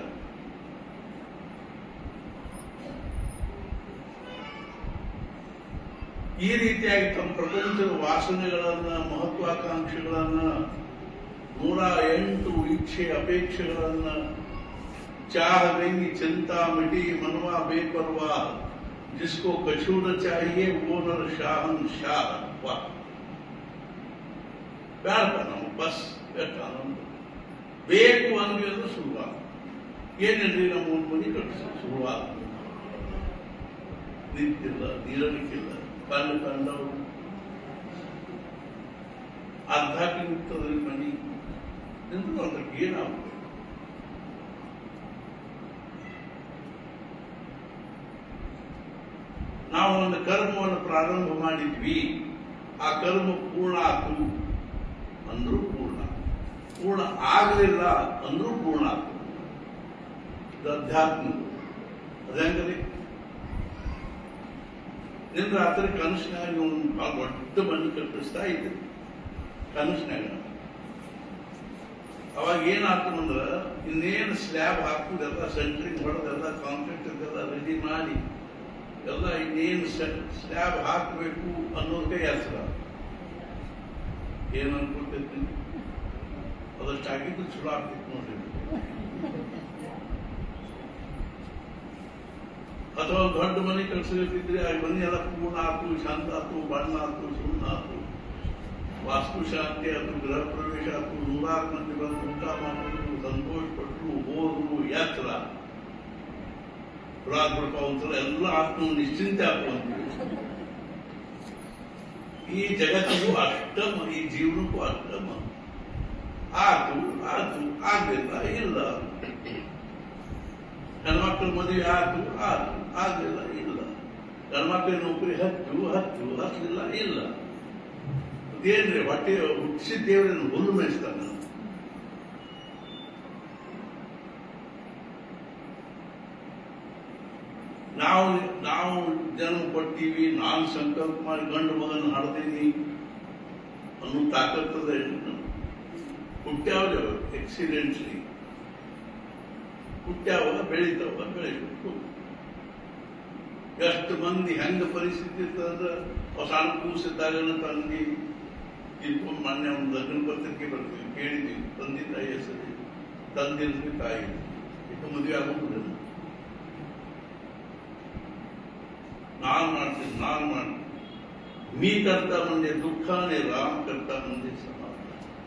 [SPEAKER 1] ಈ ರೀತಿಯಾಗಿ ತಮ್ಮ ಪ್ರಪಂಚದ ವಾಸನೆಗಳನ್ನ ಮಹತ್ವಾಕಾಂಕ್ಷೆಗಳನ್ನ ನೂರ ಎಂಟು ಇಚ್ಛೆ ಅಪೇಕ್ಷೆಗಳನ್ನ चाह नहीं चिंता मिटी मनवा बेपरवाह जिसको कछु न चाहिए वो नर शाहन शाह वाह प्यार करना बस ಆನಂದ ಬೇಕು ಅಂದ್ವಿ ಅಂದ್ರೆ ಶುರುವಾತ ಏನಿಲ್ರಿ ನಮ್ಮ ಒಂದು ಮನೆ ಕಟ್ಟಿಸ ಶುರುವಾತ ನಿಂತಿಲ್ಲ ನೀರಲಿಕ್ಕಿಲ್ಲ ಕಣ್ಣು ಕಂಡವರು ಅರ್ಧಕ್ಕೆ ನಿಂತದ್ರಿ ಮನಿ ನಿಂತು ಅದಕ್ಕೆ ಏನಾಗ್ತದೆ ನಾವು ಒಂದು ಕರ್ಮವನ್ನು ಪ್ರಾರಂಭ ಮಾಡಿದ್ವಿ ಆ ಕರ್ಮ ಪೂರ್ಣ ಆತು ಅಂದ್ರೂ ಪೂರ್ಣ ಪೂರ್ಣ ಆಗಲಿಲ್ಲ ಅಂದ್ರೂ ಪೂರ್ಣ ಆತು ಇದು ಅಧ್ಯಾತ್ಮ ಅದಂಗ್ರಿ ನಿನ್ನ ರಾತ್ರಿ ಕನಸಿನಾಗ ಇವನು ಭಾಳ ದೊಡ್ಡ ಮಣ್ಣು ಕಟ್ಟಿಸ್ತಾ ಇದ್ದೆ ಕನಸಿನಾಗ ಅವಾಗ ಏನಾಗ್ತು ಅಂದ್ರ ಇನ್ನೇನು ಸ್ಲ್ಯಾಬ್ ಹಾಕುದೆಲ್ಲ ಸೆಂಟ್ರಿಂಗ್ ಹೊಡೆದೆಲ್ಲ ಕಾಂಕ್ರೀಟ್ ಎಲ್ಲ ರೆಡಿ ಮಾಡಿ ಎಲ್ಲ ಇನ್ನೇನು ಸ್ಲ್ಯಾಬ್ ಹಾಕಬೇಕು ಅನ್ನೋದಕ್ಕೆ ಹೆಸರ ಏನು ಅನ್ಕೊಳ್ತೈತಿ ಅದಷ್ಟು ಆಗಿದ್ದು ಚಲೋ ಆಗ್ತೈತಿ ನೋಡ್ರಿ ಅಥವಾ ದೊಡ್ಡ ಮನೆ ಕಟ್ಸಿರ್ತಿದ್ರೆ ಆ ಮನೆ ಎಲ್ಲ ಪೂರ್ಣ ಆತು ಶಾಂತ ಆತು ಬಣ್ಣ ಆತು ಸುಣ್ಣ ಆತು ವಾಸ್ತು ಶಾಂತಿ ಆತು ಗೃಹ ಪ್ರವೇಶ ಆತು ನೂರಾರು ಮಂದಿ ಬಂದು ಊಟ ಮಾಡಿದ್ರು ಸಂತೋಷ ಪಟ್ಟರು ಹೋದ್ರು ಯಾತ್ರ ಪುರಾತ್ಮಕ ಒಂಥರ ಎಲ್ಲ ಆತ್ಮ ನಿಶ್ಚಿಂತೆ ಆಗುವಂತೀವಿ ಈ ಜಗತ್ತಿಗೂ ಅಷ್ಟಮ ಈ ಜೀವನಕ್ಕೂ ಅಷ್ಟಮ ಆತು ಆತು ಆಗ್ಲಿಲ್ಲ ಇಲ್ಲ ಹೆಣ್ಮಕ್ಳ ಮದುವೆ ಆತು ಆತು ಆಗ್ಲಿಲ್ಲ ಇಲ್ಲ ಗಂಡ್ಮಕ್ಳ ನೌಕರಿ ಹತ್ತು ಹತ್ತು ಹತ್ತಲಿಲ್ಲ ಇಲ್ಲ ಅದೇನ್ರಿ ಹೊಟ್ಟೆ ಹುಟ್ಟಿಸಿದ ದೇವರನ್ನು ಹುಲ್ಲು ಮೇಯಿಸ್ತಾನ ನಾವು ನಾವು ಜನ್ಮ ಕೊಟ್ಟಿವಿ ನಾನು ಸಂಕಲ್ಪ ಮಾಡಿ ಗಂಡು ಮಗನ ಹಡ್ದೀನಿ ಅನ್ನೋ ತಾಕತ್ತದ ಹುಟ್ಟ್ಯಾವ ಎಕ್ಸಿಡೆಂಟ್ಲಿ ಹುಟ್ಟ್ಯಾವ ಬೆಳಿತಾವ ಬೆಳಿಬೇಕು ಎಷ್ಟು ಮಂದಿ ಹೆಂಗ ಪರಿಸ್ಥಿತಿ ಇರ್ತದಂದ್ರ ಸಣ್ಣ ಕೂಸಿದ್ದಾಗ ತಂದಿ ತಿಳ್ಕೊಂಡು ಮೊನ್ನೆ ಒಂದು ಲಗ್ನ ಪತ್ರಿಕೆ ಬರ್ತೀವಿ ಕೇಳಿದ್ವಿ ತಂದೆ ತಾಯಿ ಹೆಸರು ತಂದಿರ್ಲಿ ತಾಯಿ ಇಟ್ಟು ಮದುವೆ ಆಗೋದಿಲ್ಲ ನಾನು ಮಾಡ್ತೀನಿ ನಾನು ಮಾಡ್ತೀನಿ मी करता म्हणजे दुःखाने राम करता म्हणजे ಸಮಾಧಾನ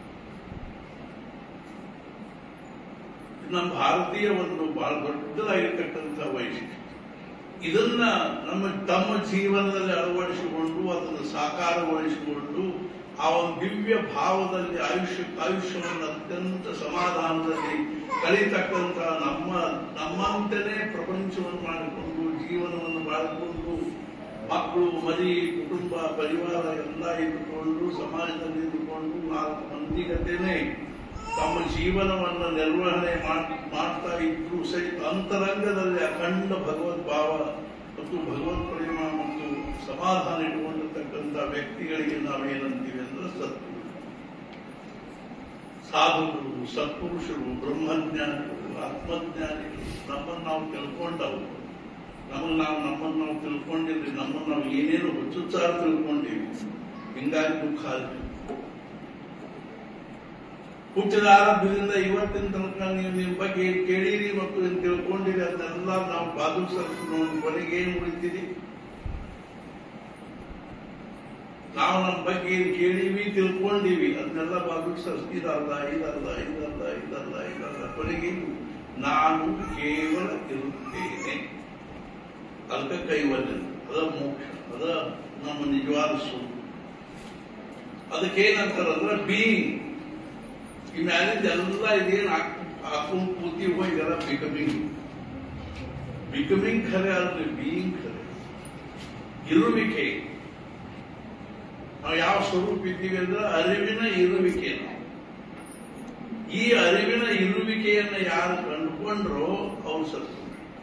[SPEAKER 1] ನಮ್ಮ ಭಾರತೀಯ ಒಂದು ಬಹಳ ದೊಡ್ಡದಾಗಿರ್ತಕ್ಕಂಥ ವೈಶಿಷ್ಟ್ಯ ಇದನ್ನ ನಮ್ಮ ತಮ್ಮ ಜೀವನದಲ್ಲಿ ಅಳವಡಿಸಿಕೊಂಡು ಅದನ್ನು ಸಾಕಾರಗೊಳಿಸಿಕೊಂಡು ಆ ಒಂದು ದಿವ್ಯ ಭಾವದಲ್ಲಿ ಆಯುಷ್ಯ ಆಯುಷ್ಯವನ್ನು ಅತ್ಯಂತ ಸಮಾಧಾನದಲ್ಲಿ ಕಳೀತಕ್ಕಂಥ ನಮ್ಮ ನಮ್ಮಂತೆಯೇ ಪ್ರಪಂಚವನ್ನು ಮಾಡಿಕೊಂಡು ಜೀವನವನ್ನು ಮಾಡಿಕೊಂಡು ಮಕ್ಕಳು ಮರಿ ಕುಟುಂಬ ಪರಿವಾರ ಎಲ್ಲ ಇಟ್ಟುಕೊಂಡು ಸಮಾಜದಲ್ಲಿ ಇದ್ದುಕೊಂಡು ನಾಲ್ಕು ಮಂದಿಗತೇನೆ ತಮ್ಮ ಜೀವನವನ್ನು ನಿರ್ವಹಣೆ ಮಾಡ್- ಮಾಡ್ತಾ ಇದ್ರು ಸಹಿತ ಅಂತರಂಗದಲ್ಲಿ ಅಖಂಡ ಭಗವದ್ ಭಾವ ಮತ್ತು ಭಗವತ್ ಪ್ರೇಮ ಮತ್ತು ಸಮಾಧಾನ ಇಟ್ಟುಕೊಂಡಿರ್ತಕ್ಕಂಥ ವ್ಯಕ್ತಿಗಳಿಗೆ ನಾವೇನಂತೀವಿ ಅಂದ್ರೆ ಸತ್ತು ಸಾಧುಗಳು ಸತ್ಪುರುಷರು ಬ್ರಹ್ಮಜ್ಞಾನಿಗಳು ಆತ್ಮಜ್ಞಾನಿಗಳು ನಮ್ಮನ್ನು ನಾವು ತಿಳ್ಕೊಂಡವು ನಮ್ಮನ್ನು ನಾವು ನಮ್ಮನ್ನು ನಾವು ತಿಳ್ಕೊಂಡಿದ್ವಿ ನಮ್ಮನ್ನು ನಾವು ಏನೇನು ಹುಚ್ಚುಚ್ಚಾರ ತಿಳ್ಕೊಂಡಿವಿ ಹಿಂಗಾಗಿ ದುಃಖ ಆದ್ವಿ ಹುಟ್ಟಿದ ಆರಂಭದಿಂದ ಇವತ್ತಿನ ತನಕ ನೀವು ನಿಮ್ಮ ಬಗ್ಗೆ ಏನ್ ಕೇಳಿರಿ ಮತ್ತು ಏನ್ ತಿಳ್ಕೊಂಡಿರಿ ಅದನ್ನೆಲ್ಲ ನಾವು ಬಾದು ನೋಡಿ ಕೊನೆಗೆ ಏನ್ ಉಳಿತೀರಿ ನಾವು ನಮ್ಮ ಬಗ್ಗೆ ಏನ್ ಕೇಳಿವಿ ತಿಳ್ಕೊಂಡಿವಿ ಅದನ್ನೆಲ್ಲ ಬಾದು ಇದಲ್ಲ ಇದಲ್ಲ ಇದಲ್ಲ ಇದಲ್ಲ ಇದಲ್ಲ ಕೊನೆಗೆ ನಾನು ಕೇವಲ ಇರುತ್ತೇನೆ ಅದಕ್ಕೆ ಕೈವಲ್ಯ ಅದ ಮೋಕ್ಷ ಅದ ನಮ್ಮ ನಿಜವಾದ ಸ್ವರೂಪ ಅದಕ್ಕೇನಂತಾರಂದ್ರೆ ಬೀಯಿಂಗ್ ಈ ಮ್ಯಾಲಿಂದ ಎಲ್ಲ ಇದೇನು ಹಾಕೊಂಡು ಕೂತಿ ಹೋಗಿದಾರ ಬಿಕಮಿಂಗ್ ಬಿಕಮಿಂಗ್ ಖರೆ ಅಲ್ರಿ ಬೀಯಿಂಗ್ ಖರೆ ಇರುವಿಕೆ ನಾವು ಯಾವ ಸ್ವರೂಪ ಇದ್ದೀವಿ ಅಂದ್ರೆ ಅರಿವಿನ ಇರುವಿಕೆ ನಾವು ಈ ಅರಿವಿನ ಇರುವಿಕೆಯನ್ನ ಯಾರು ಕಂಡುಕೊಂಡ್ರೋ ಅವ್ರು ಸತ್ತು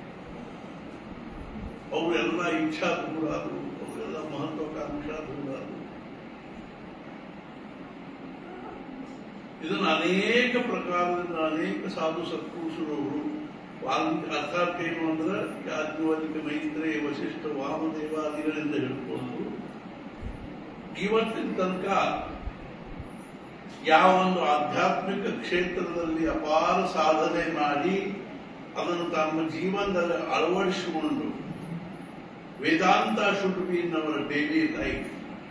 [SPEAKER 1] ಅವರೆಲ್ಲ ಇಚ್ಛಾ ದೂರಾದರು ಅವರೆಲ್ಲ ಮಹತ್ವಾಕಾಂಕ್ಷಾ ದೂರಾದರು ಇದನ್ನು ಅನೇಕ ಪ್ರಕಾರದಿಂದ ಅನೇಕ ಸಾಧು ಸತ್ಪುರುಷರವರು ವಾಲ್ಮೀಕಿ ಅರ್ಥಾತ್ ಏನು ಅಂದ್ರೆ ಯಾಜ್ಞವಲ್ಕ ಮೈತ್ರಿ ವಶಿಷ್ಠ ವಾಮದೇವಾದಿಗಳಿಂದ ಹಿಡ್ಕೊಂಡು ಇವತ್ತಿನ ತನಕ ಯಾವ ಒಂದು ಆಧ್ಯಾತ್ಮಿಕ ಕ್ಷೇತ್ರದಲ್ಲಿ ಅಪಾರ ಸಾಧನೆ ಮಾಡಿ ಅದನ್ನು ತಮ್ಮ ಜೀವನದಲ್ಲಿ ಅಳವಡಿಸಿಕೊಂಡು Vedanta should be in our daily life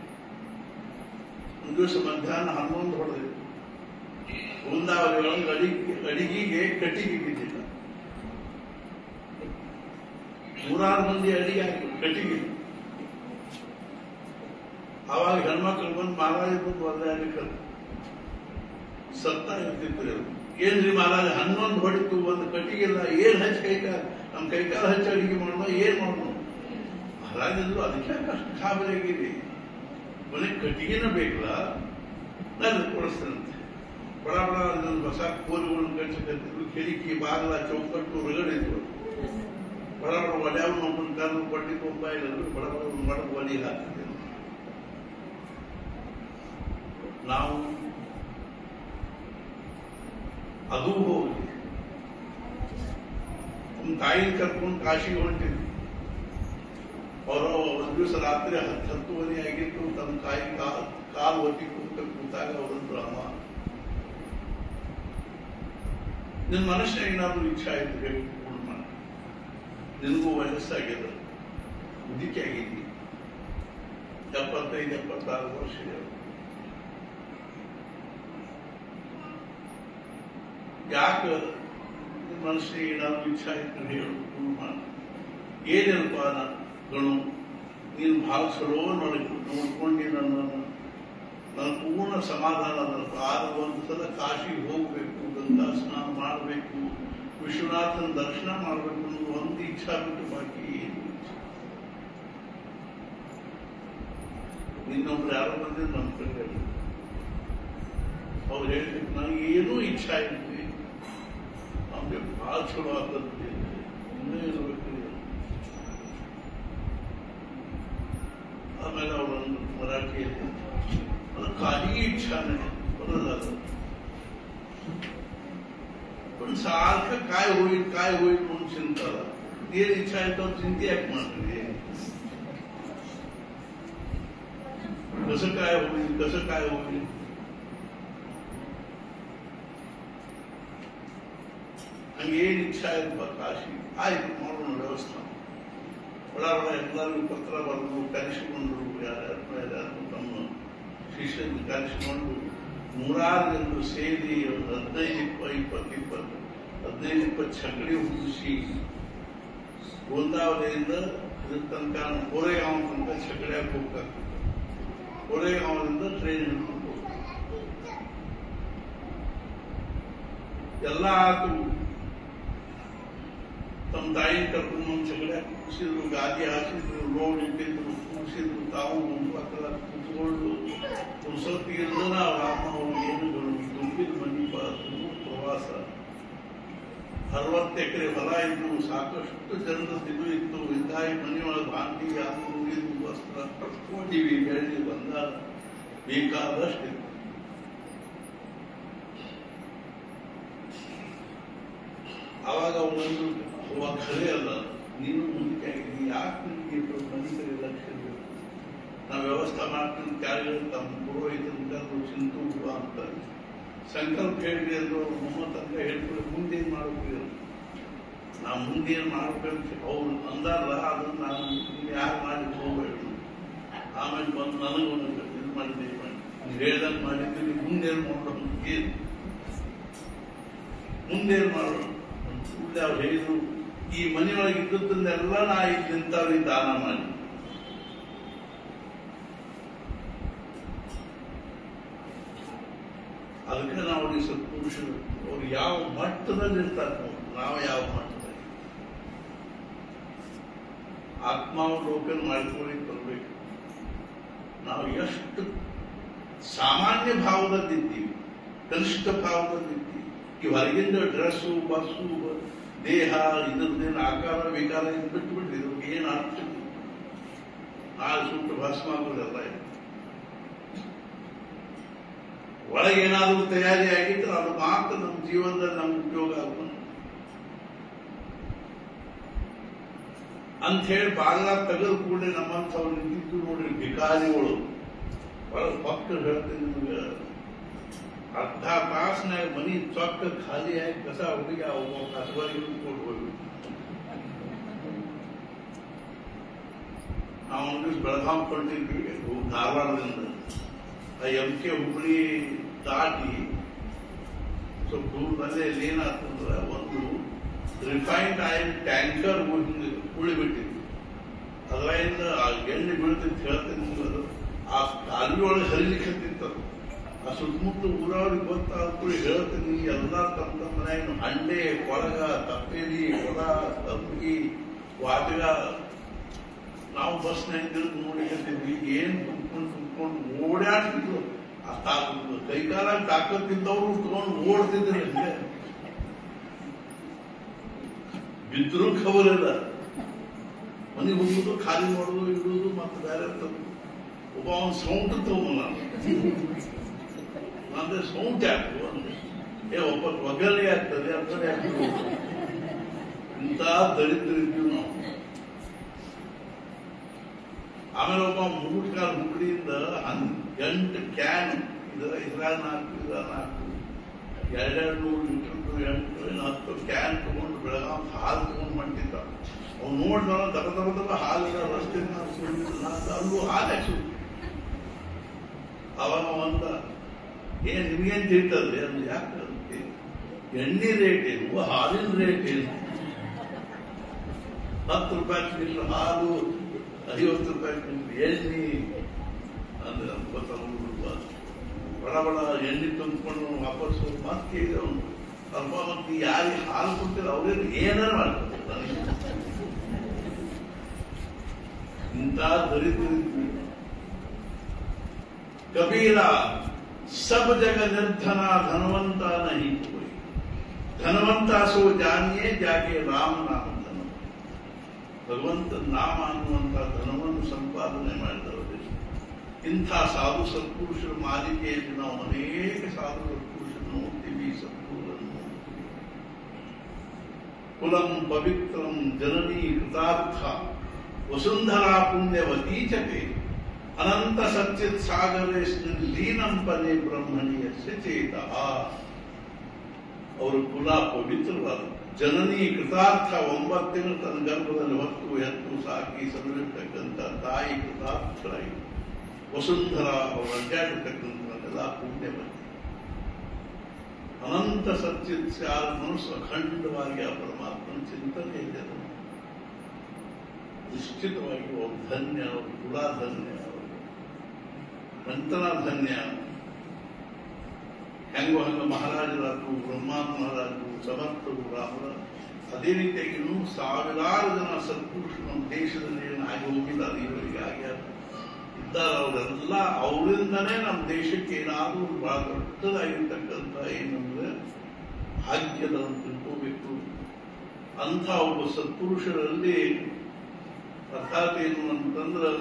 [SPEAKER 1] ಒಂದು ದಿವಸ ಮಧ್ಯಾಹ್ನ ಹನ್ನೊಂದು ಹೊಡೆದಿತ್ತು ಬೃಂದಾವನಗಳನ್ನು ಅಡಿಗೆ ಅಡಿಗೆಗೆ ಕಟ್ಟಿಗೆ ಬಿದ್ದಿಲ್ಲ ನೂರಾರು ಮಂದಿ ಅಡಿಗೆ ಹಾಕಿದ್ರು ಕಟ್ಟಿಗೆ ಆವಾಗ ಹೆಣ್ಮಕ್ಳು ಬಂದು ಮಹಾರಾಜ ಬಂದು ಒದ್ದಾಡಲಿಕ್ಕೆ ಸತ್ತ ಇರ್ತಿದ್ರು ಏನ್ರಿ ಮಹಾರಾಜ ಹನ್ನೊಂದು ಹೊಡಿತು ಒಂದು ಕಟ್ಟಿಗೆಲ್ಲ ಏನ್ ಹಚ್ಚಿ ಕೈಕಾಲ ನಮ್ಮ ಕೈಕಾಲ ಹಚ್ಚಿ ಅಡಿಗೆ ಮಾಡೋಣ ಏನ್ ಮಾಡೋಣ ಮಹಾರಾಜಂದ್ರು ಅದಕ್ಕೆ ಅಷ್ಟು ಗಾಬರಿಯಾಗಿದೆ ಮನೆ ಕಟ್ಟಿಗೆನ ಬೇಕಲ್ಲ ನಾನು ಕೊಡಿಸ್ತೇನಂತೆ ಬಡ ಬಡ ಅದನ್ನ ಹೊಸ ಕೋಲುಗಳನ್ನು ಕಟ್ಟಿದ್ರು ಕಿಟಕಿ ಬಾಗಲ ಚೌಕಟ್ಟು ಹೊರಗಡೆ ಇದ್ರು ಬಡ ಬಡ ಒಲೆಯವ್ ನಮ್ಮನ್ನ ಕರೆದು ಕೊಡ್ಲಿಕ್ಕೆ ಒಬ್ಬ ಇಲ್ಲ ಬಡ ಬಡ ಮಡ ಒಲಿ ಹಾಕ್ತಿದ್ದೇವೆ ನಾವು ಅದು ಹೋಗಿ ನಮ್ಮ ತಾಯಿ ಕರ್ಕೊಂಡು ಕಾಶಿಗೆ ಹೊಂಟಿದ್ವಿ ಅವರು ಒಂದು ದಿವಸ ರಾತ್ರಿ ಹತ್ತು ಹತ್ತುವರೆ ಆಗಿತ್ತು ತಮ್ಮ ತಾಯಿ ಕಾಲ್ ಕಾಲು ಒತ್ತಿ ಕೂತ ಕೂತಾಗ ಅವರಂದ್ರು ಅಮ್ಮ ನಿನ್ನ ಮನುಷ್ಯ ಏನಾದ್ರು ಇಚ್ಛೆ ಆಯ್ತು ಹೇಳಿ ಪೂರ್ಣ ಮಾಡು. ನಿನಗೂ ವಯಸ್ಸಾಗಿದೆ ಮುದುಕಿ ಆಗಿದ್ದಿ ಎಪ್ಪತ್ತೈದು ಎಪ್ಪತ್ತಾರು ವರ್ಷ ಇದೆ. ಯಾಕೆ ನಿನ್ನ ಮನುಷ್ಯ ಏನಾದ್ರು ಇಚ್ಛೆ ಆಯ್ತು ಹೇಳು ಪೂರ್ಣ ಮಾಡು. ಏನಿಲ್ಪ ನ- ಗಣು ನೀನು ಬಹಳ ಚಲೋ ನೋಡಿ ನೋಡ್ಕೊಂಡು ನನ್ನನ್ನು ನನ್ನ ಪೂರ್ಣ ಸಮಾಧಾನ ನನ್ನ ಆಗ ಒಂದು ಸಲ ಕಾಶಿಗೆ ಹೋಗಬೇಕು ಗಂಗಾ ಸ್ನಾನ ಮಾಡಬೇಕು ವಿಶ್ವನಾಥನ ದರ್ಶನ ಮಾಡಬೇಕು ಅನ್ನೋದು ಒಂದು ಇಚ್ಛಾ ಬಿಟ್ಟು ಬಾಕಿ ಏನು ಇಚ್ಛೆ ಇನ್ನೊಬ್ರು ಯಾರೋ ಬಂದಿದ್ದು ನಮ್ಮ ಕಡೆ ಅವ್ರು ಹೇಳಿದ್ರು ನನಗೆ ಏನೂ ಇಚ್ಛಾ ಇದ್ವಿ ನಮ್ಗೆ ಬಹಳ ಚಲೋ ಆದದ್ದು ಇನ್ನೂ ಇರಬೇಕು ಆಮೇಲೆ ಅವರನ್ನು ಮರಾಠಿಯಲ್ಲಿ ಅದು ಖಾಲಿ ಇಚ್ಛಾನೆ ಬರೋದಲ್ಲ पण सारखं काय होईल काय होईल म्हणून चिंता ते इच्छा आहे तर चिंता याक म्हणते कसं काय होईल कसं काय होईल ಹಂಗೇನು ಇಚ್ಛೆ ಆಯ್ತು ಕಾಶಿ ಆಯ್ತು ಮಾಡೋಣ ವ್ಯವಸ್ಥೆ ಬಡ ಬಡ ಎಲ್ಲರಿಗೂ ಪತ್ರ ಬರೆದು ಕರೆಸಿಕೊಂಡ್ರು ಯಾರ್ಯಾರು ಯಾರ್ಯಾರು ತಮ್ಮ ಶಿಷ್ಯರನ್ನು ಕರೆಸಿಕೊಂಡು ನೂರಾರು ಜನರು ಸೇರಿ ಒಂದು ಹದಿನೈದು ಇಪ್ಪ ಇಪ್ಪತ್ತು ಇಪ್ಪತ್ತು ಹದಿನೈದು ಇಪ್ಪತ್ತು ಚಕಡಿ ಹುಟ್ಟಿಸಿ ಗೋಂದಾವಲಿಯಿಂದ ಇದ್ರ ತನಕ ಕೋರೆಗಾಂವ್ ತನಕ ಚಕಡಿಯಾಗ ಹೋಗ್ತಾರೆ ಕೋರೆಗಾಂವದಿಂದ ಟ್ರೈನ್ ಹಿಡ್ಕೊಂಡು ಹೋಗ್ತಾರೆ ಎಲ್ಲ ಆತು ತಮ್ಮ ತಾಯಿ ಕರ್ಕೊಂಡು ನಮ್ಮ ಚಕಡಿಯಾಗ ಕೂಸಿದ್ರು ಗಾದಿ ಹಾಸಿದ್ರು ರೋಡ್ ಇಟ್ಟಿದ್ರು ಕೂಸಿದ್ರು ತಾವು ಮುಂಬಕ್ಕಲ ಕೂತ್ಕೊಂಡು ಪುರುಸೊತ್ತಿಗಿಂದ ರಾಮ ಅವರು ಏನುಗಳು ತುಂಬಿದ ಮನೀಪ ತುಂಬ ಪ್ರವಾಸ ಅರವತ್ತು ಎಕರೆ ಹೊಲ ಇದ್ದು ಸಾಕಷ್ಟು ಜನರ ಇದು ಇತ್ತು ಹಿಂಗಾಗಿ ಮನೆಯೊಳಗೆ ಭಾಂಡಿ ಅದು ಇದು ವಸ್ತ್ರ ಟಿವಿ ಬೆಳ್ಳಿ ಬಂಗಾರ ಬೇಕಾದಷ್ಟು ಇತ್ತು ಆವಾಗ ಅವನೊಂದು ಒಬ್ಬ ಖರೆ ಅಲ್ಲ ನೀನು ಮುಂದೆ ಆಗಿದ್ದಿ ಯಾಕೆ ನಿನಗೆ ಇಬ್ಬರು ಮನುಷ್ಯರಿಗೆ ಲಕ್ಷ್ಯ ಬೇಕು ನಾವು ವ್ಯವಸ್ಥೆ ಮಾಡ್ತೀನಿ ಕ್ಯಾರಿಯರ್ ತಮ್ಮ ಪುರೋಹಿತನ ಕರೆದು ಚಿಂತು ಬಿಡುವ ಅಂತ ಸಂಕಲ್ಪ ಹೇಳಿದ್ರಿ ಅಂದ್ರು ಮೊಹಮ್ಮದ್ ಅಂತ ಹೇಳ್ಬಿಟ್ಟು ಮುಂದೇನು ಮಾಡಬೇಕು ನಾವು ಮುಂದೇನು ಮಾಡ್ಬೇಕು ಅವ್ರು ಅಂದಾರಲ್ಲ ಅದನ್ನ ನಾನು ಯಾರು ಮಾಡಿ ಹೋಗ್ಬೇಡ ಆಮೇಲೆ ಬಂದು ನನಗೊಂದು ಇದು ಮಾಡಿದ್ದೀವಿ ನೀವು ಹೇಳ್ದಂಗೆ ಮಾಡಿದ್ದೀವಿ ಮುಂದೇನು ಮಾಡೋಣ ಏನು ಮುಂದೇನು ಮಾಡೋಣ ಸುಳ್ಳು ಅವ್ರು ಹೇಳಿದ್ರು ಈ ಮನೆಯೊಳಗೆ ಇದ್ದದ್ದನ್ನೆಲ್ಲ ನಾ ಇಲ್ಲಿ ನಿಂತವ್ರಿಗೆ ದಾನ ಮಾಡಿ ಅದಕ್ಕೆ ನಾವು ಈ ಸತ್ಪುರುಷರು ಅವ್ರು ಯಾವ ಮಟ್ಟದಲ್ಲಿ ಇರ್ತಾರೆ ನೋಡಿ, ನಾವು ಯಾವ ಮಟ್ಟದಲ್ಲಿ ಆತ್ಮಾವಲೋಕನ ಮಾಡ್ಕೊಳ್ಳಿಕ್ಕೆ ಬರಬೇಕು ನಾವು ಎಷ್ಟು ಸಾಮಾನ್ಯ ಭಾವದಲ್ಲಿದ್ದೀವಿ ಕನಿಷ್ಠ ಭಾವದಲ್ಲಿದ್ದೀವಿ ಈ ಹೊರಗಿಂದ ಡ್ರೆಸ್ಸು ಬಸ್ಸು ದೇಹ ಇದ್ರದ್ದೇನು ಆಕಾರ ವಿಕಾರ ಇದು ಬಿಟ್ಟು ಬಿಡ್ರಿ ಇದ್ರಿಗೆ ಏನು ಅರ್ಥ ಇಲ್ಲ. ನಾಳೆ ಸುಟ್ಟು ಭಸ್ಮ ಆಗೋದೆಲ್ಲ ಇದು ಒಳಗೆ ಏನಾದರೂ ತಯಾರಿ ಆಗಿದ್ರೆ ಅದು ಮಾತ್ರ ನಮ್ಮ ಜೀವನದಲ್ಲಿ ನಮ್ಗೆ ಉಪಯೋಗ ಆಗುತ್ತೆ ಅಂತ ಹೇಳಿ ಬಾಗ್ಲ ತೆಗೆದು ಕೂಡಲೇ ನಮ್ಮಂಥವ್ರು ನಿಂತಿದ್ದು ನೋಡ್ರಿ ಭಿಕಾರಿಗಳು ಒಳಗೆ ಪಕ್ಕ ಹೇಳ್ತೀನಿ ನಿಮ್ಗೆ ಅರ್ಧ ತಾಸಿನಾಗ ಮನಿ ಚೊಕ್ಕ ಖಾಲಿ ಆಗಿ ಕಸ ಹುಡುಗಿ ಅವು ಕಸಬರಿಗೆ ಕೊಟ್ಟು ಹೋಗ್ಬೇಕು ನಾವು ಒಂದು ದಿವಸ ಬೆಳಗಾವ್ ಕೊಂಡಿದ್ವಿ ಧಾರವಾಡದಿಂದ ಆ ಎಂ ಕೆ ಹುಬ್ಳಿ ದಾಟಿ ಸ್ವಲ್ಪ ದೂರದಲ್ಲೇ ಇಲ್ಲಿ ಏನಾಗ್ತಂದ್ರೆ ಒಂದು ರಿಫೈನ್ಡ್ ಆಯಿಲ್ ಟ್ಯಾಂಕರ್ ಹಿಂಗೆ ಉಳಿಬಿಟ್ಟಿದ್ವಿ ಅದರಿಂದ ಆ ಎಣ್ಣೆ ಬೀಳ್ತಿತ್ತು ಹೇಳ್ತೀನಿ ನಿಮ್ಗೆ ಅದು ಆ ಕಾಲುವೆ ಒಳಗೆ ಹರಿಲಿಕ್ಕೆ ಹತ್ತಿತ್ತದು ಆ ಸುತ್ತಮುತ್ತ ಊರವ್ರಿಗೆ ಗೊತ್ತಾದ್ರು ಹೇಳ್ತೀನಿ ಎಲ್ಲ ತಮ್ಮ ತಮ್ಮ ಮನೆಯನ್ನು ಹಂಡೆ ಕೊಳಗ ತಪ್ಪೇಲಿ ಕೊಡ ತಪ್ಪಿಗೆ ವಾಟಗ ನಾವು ಬಸ್ನಾಗ ತಿರುಗಿ ನೋಡಿ ಹೇಳ್ತಿದ್ವಿ ಏನ್ ತುಂಬ್ಕೊಂಡು ತುಂಬ್ಕೊಂಡು ಓಡಾಡ್ತಿದ್ರು ಆ ತಾ- ಕೈಕಾಲಾಗ ತಾಕತ್ತಿದ್ದವರು ತಗೊಂಡು ಓಡ್ತಿದ್ರು ಹಂಗೆ ಬಿದ್ರು ಖಬರಿಲ್ಲ ಮನೆಗೆ ಹೋಗುದು ಖಾಲಿ ಮಾಡೋದು ಇಡುವುದು ಮತ್ತೆ ಬೇರೆ ತರೋದು ಒಬ್ಬ ಅವನು ಸೌಂಡ್ ತಗೊಂಬಲ್ಲ ಅಂದ್ರೆ ಸೌಂಡ್ ಯಾಕು ಅಂದ್ರೆ ಏ ಒಬ್ಬ ಒಗ್ಗರಣೆ ಆಗ್ತದೆ ಅರ್ಥನೇ ಆಗ್ತದೆ ಇಂಥ ದರಿದ್ರ ಇದ್ದೀವಿ ನಾವು ಆಮೇಲೆ ಒಬ್ಬ ಮೂರ್ಖಾರ ಮುಕಡಿಯಿಂದ ಎಂಟು ಕ್ಯಾನ್ ಇದರ ಇದ್ರಾಗ ನಾಲ್ಕು ಇದ್ರಾಗ ನಾಲ್ಕು ಎರಡೆರಡು ನೂರು ಲೀಟರ್ ಎಂಟು ಏನು ಹತ್ತು ಕ್ಯಾನ್ ತಗೊಂಡು ಬೆಳಗಾವ್ ಹಾಲು ತಗೊಂಡು ಮಾಡ್ತಿದ್ದ ಅವ್ನು ನೋಡಿದ ದರ ದರ ದರ ಹಾಲಿನ ರಸ್ತೆ ಅಲ್ಲೂ ಹಾಲು ಹಾಕಿ ಅವಾಗ ಅಂತ ಏನ್ ನಿಮ್ಗೇನ್ ತಿಳ್ತದೆ ಅಂದ್ರೆ ಯಾಕೆ ಅದಕ್ಕೆ ಎಣ್ಣೆ ರೇಟ್ ಏನು ಹಾಲಿನ ರೇಟ್ ಏನು ಹತ್ತು ರೂಪಾಯಿ ಲೀಟರ್ ಹಾಲು ಐವತ್ತು ರೂಪಾಯಿ ಲೀಟರ್ ಎಣ್ಣೆ ಅಂದ್ರೆ ಗೊತ್ತಾಗ್ಬಿಡುವ ಬಡ ಬಡ ಎಣ್ಣೆ ತುಂಬಿಕೊಂಡು ವಾಪಸ್ ಮತ್ತೆ ಅವನು ಅಲ್ಪ ಮತ್ತೆ ಯಾರಿಗೆ ಹಾಲು ಕೊಡ್ತೀರ ಅವ್ರೇನು ಏನಾರು ಮಾಡ್ತಾರೆ ನನಗೆ ಇಂಥ ದರಿದ್ರ कबीरा सब जगह निर्धना धनवंता नहीं कोई ಧನವಂತ ಸೋ ಜಾನಿಯೇ ಜಾಗೆ ರಾಮ ನಾಮ ಧನ ಭಗವಂತ ನಾಮ ಅನ್ನುವಂಥ ಧನವನ್ನು ಸಂಪಾದನೆ ಮಾಡಿದವರು ಇಂಥ ಸಾಧು ಸತ್ಪುರುಷರ ಮಾಲಿಕೆಯಲ್ಲಿ ನಾವು ಅನೇಕ ಸಾಧು ಸತ್ಪುರುಷರು ನೋಡ್ತೀವಿ ಸತ್ಪುರುಷರನ್ನು ನೋಡ್ತೀವಿ ಕುಲಂ ಪವಿತ್ರಂ ಜನನೀ ಕೃತಾರ್ಥ ವಸುಂಧರಾ ಪುಣ್ಯವತೀ ಚತೆ ಅನಂತ ಸಚ್ಚಿತ್ ಸಾಗರೇ ಲೀನಂ ಪದೇ ಬ್ರಹ್ಮಣಿಯಸ್ಯ ಚೇತ ಅವರು ಕುಲ ಪವಿತ್ರವಾದ ಜನನಿ ಕೃತಾರ್ಥ ಒಂಬತ್ತು ತಿಂಗಳು ತನ್ನ ಗರ್ಭದಲ್ಲಿ ಹೊತ್ತು ಎತ್ತು ಸಾಕಿ ಸದರಿರ್ತಕ್ಕಂಥ ತಾಯಿ ಕೃತಾರ್ಥರಾಗಿ ವಸುಂಧರ ಅವರು ಅಡ್ಡಾಡಿರ್ತಕ್ಕಂಥದ್ದೆಲ್ಲ ಪುಣ್ಯವತಿ ಅನಂತ ಸಚ್ಚಿತ್ ಸಾರ ಮನಸ್ಸು ಅಖಂಡವಾಗಿ ಆ ಪರಮಾತ್ಮನ ಚಿಂತನೆ ಇದೆ ಅದು. ನಿಶ್ಚಿತವಾಗಿ ಅವರು ಧನ್ಯ ಅವರು ಕುಲ ಧನ್ಯ ಅವರು ನಂತರ ಧನ್ಯ ಹೆಂಗೋ ಹಂಗ ಮಹಾರಾಜರಾದ್ರು ಬ್ರಹ್ಮಾನ್ ಮಹಾರಾಜರು ಸಮರ್ಥರು ರಾಮರ ಅದೇ ರೀತಿಯಾಗಿ ಇನ್ನೂ ಸಾವಿರಾರು ಜನ ಸತ್ಪುರುಷರು ನಮ್ಮ ದೇಶದಲ್ಲಿ ಏನು ಆಗಿ ಹೋಗಿಲ್ಲ ಅದು ಇವರಿಗೆ ಆಗ್ಯಾರ ಇದ್ದಾರೆ ಅವರೆಲ್ಲ ಅವರಿಂದನೇ ನಮ್ಮ ದೇಶಕ್ಕೆ ಏನಾದರೂ ಬಹಳ ದೊಡ್ಡದಾಗಿರ್ತಕ್ಕಂಥ ಏನಂದ್ರೆ ಭಾಗ್ಯದ ಅಂತ ತಿಳ್ಕೋಬೇಕು ಅಂಥ ಒಬ್ಬ ಸತ್ಪುರುಷರಲ್ಲಿ ಅರ್ಥಾತ್ ಏನು ಅಂತಂದ್ರೆ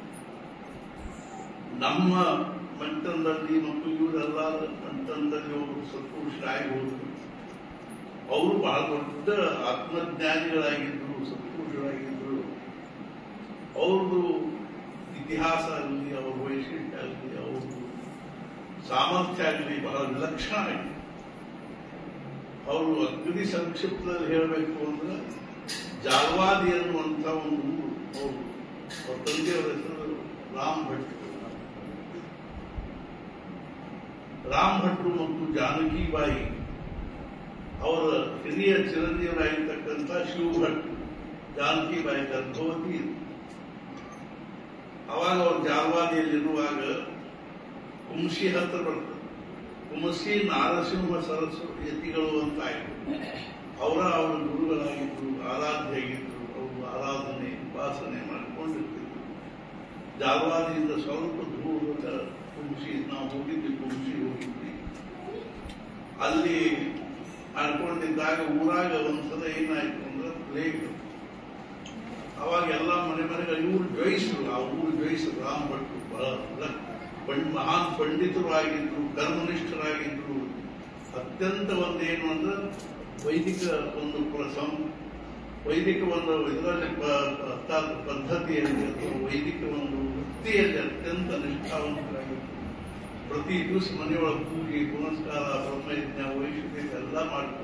[SPEAKER 1] ನಮ್ಮ ಮಂಟನದಲ್ಲಿ ಮತ್ತು ಇವರೆಲ್ಲ ಮಂಟನದಲ್ಲಿ ಒಬ್ಬರು ಸತ್ಪುರುಷರಾಗಿ ಹೋದ್ರು ಅವರು ಬಹಳ ದೊಡ್ಡ ಆತ್ಮಜ್ಞಾನಿಗಳಾಗಿದ್ರು ಸತ್ಪುರುಷರಾಗಿದ್ರು ಅವ್ರದ್ದು ಇತಿಹಾಸ ಆಗಲಿ ಅವ್ರ ವೈಶಿಷ್ಟ್ಯ ಆಗಲಿ ಅವ್ರದ್ದು ಸಾಮರ್ಥ್ಯ ಆಗಲಿ ಬಹಳ ವಿಲಕ್ಷಣ ಆಗಿದೆ ಅವರು ಅಗ್ನಿ ಸಂಕ್ಷಿಪ್ತದಲ್ಲಿ ಹೇಳಬೇಕು ಅಂದ್ರೆ ಜಾಲ್ವಾದಿ ಅನ್ನುವಂಥ ಒಂದು ಊರು ಅವರು ಅವ್ರ ತಂದೆಯವರ ಹೆಸರು ರಾಮ್ ಭಟ್ ರಾಮ್ ಭಟ್ರು ಮತ್ತು ಜಾನಕಿಬಾಯಿ ಅವರ ಹಿರಿಯ ಚಿರಂಜೀವರಾಗಿರ್ತಕ್ಕಂಥ ಶಿವ ಭಟ್ ಜಾನಕಿಬಾಯಿ ಗರ್ಭವತಿ ಇದ್ರು. ಅವಾಗ ಅವರು ಜಾಲ್ವಾದಿಯಲ್ಲಿರುವಾಗ ಕುಂಸಿ ಹತ್ರ ಬರ್ತದೆ ಕುಮಸಿ ನಾರಸಿಂಹ ಸರಸ್ವ ಯತಿಗಳು ಅಂತ ಆಯ್ತು ಅವರ ಅವರ ಗುರುಗಳಾಗಿದ್ರು ಆರಾಧ್ಯಾಗಿದ್ರು ಅವರು ಆರಾಧನೆ ಉಪಾಸನೆ ಮಾಡಿಕೊಂಡಿರ್ತಿದ್ರು ಜಾಲ್ವಾದಿಯಿಂದ ಸ್ವಲ್ಪ ದೂರದ ಕುಂಸಿ ನಾವು ಹೋಗಿದ್ವಿ ಕುಂಸಿ ಹೋಗಿದ್ವಿ ಅಲ್ಲಿ ಮಾಡ್ಕೊಂಡಿದ್ದಾಗ ಊರಾಗ ಒಂದ್ಸಲ ಏನಾಯ್ತು ಅಂದ್ರೆ ಪ್ಲೇಗ್ ಅವಾಗ ಎಲ್ಲ ಮನೆ ಮನೆಗೆ ಇವ್ರು ಜಯಿಸರು ಆ ಊರು ಜಯಿಸರು ರಾಮ್ ಭಟ್ರು ಬಹಳ ಲ- ಪಂಡ್ ಮಹಾನ್ ಪಂಡಿತರು ಆಗಿದ್ರು ಕರ್ಮನಿಷ್ಠರಾಗಿದ್ರು ಅತ್ಯಂತ ಒಂದು ಏನು ಅಂದ್ರೆ ವೈದಿಕ ಒಂದು ಪ್ರಸಂ ವೈದಿಕ ಒಂದು ಇದರಲ್ಲಿ ಪ- ಅರ್ಥಾತ್ ಪದ್ಧತಿಯಲ್ಲಿ ಅಥವಾ ವೈದಿಕ ಒಂದು ವೃತ್ತಿಯಲ್ಲಿ ಅತ್ಯಂತ ನಿಷ್ಠಾವಂತರಾಗಿದ್ರು ಪ್ರತಿ ದಿವಸ ಮನೆಯೊಳಗೆ ಪೂಜೆ ಪುನಸ್ಕಾರ ಬ್ರಹ್ಮಯಜ್ಞ ವೈಶುದ್ಧ ಎಲ್ಲ ಮಾಡಿಕೊಂಡು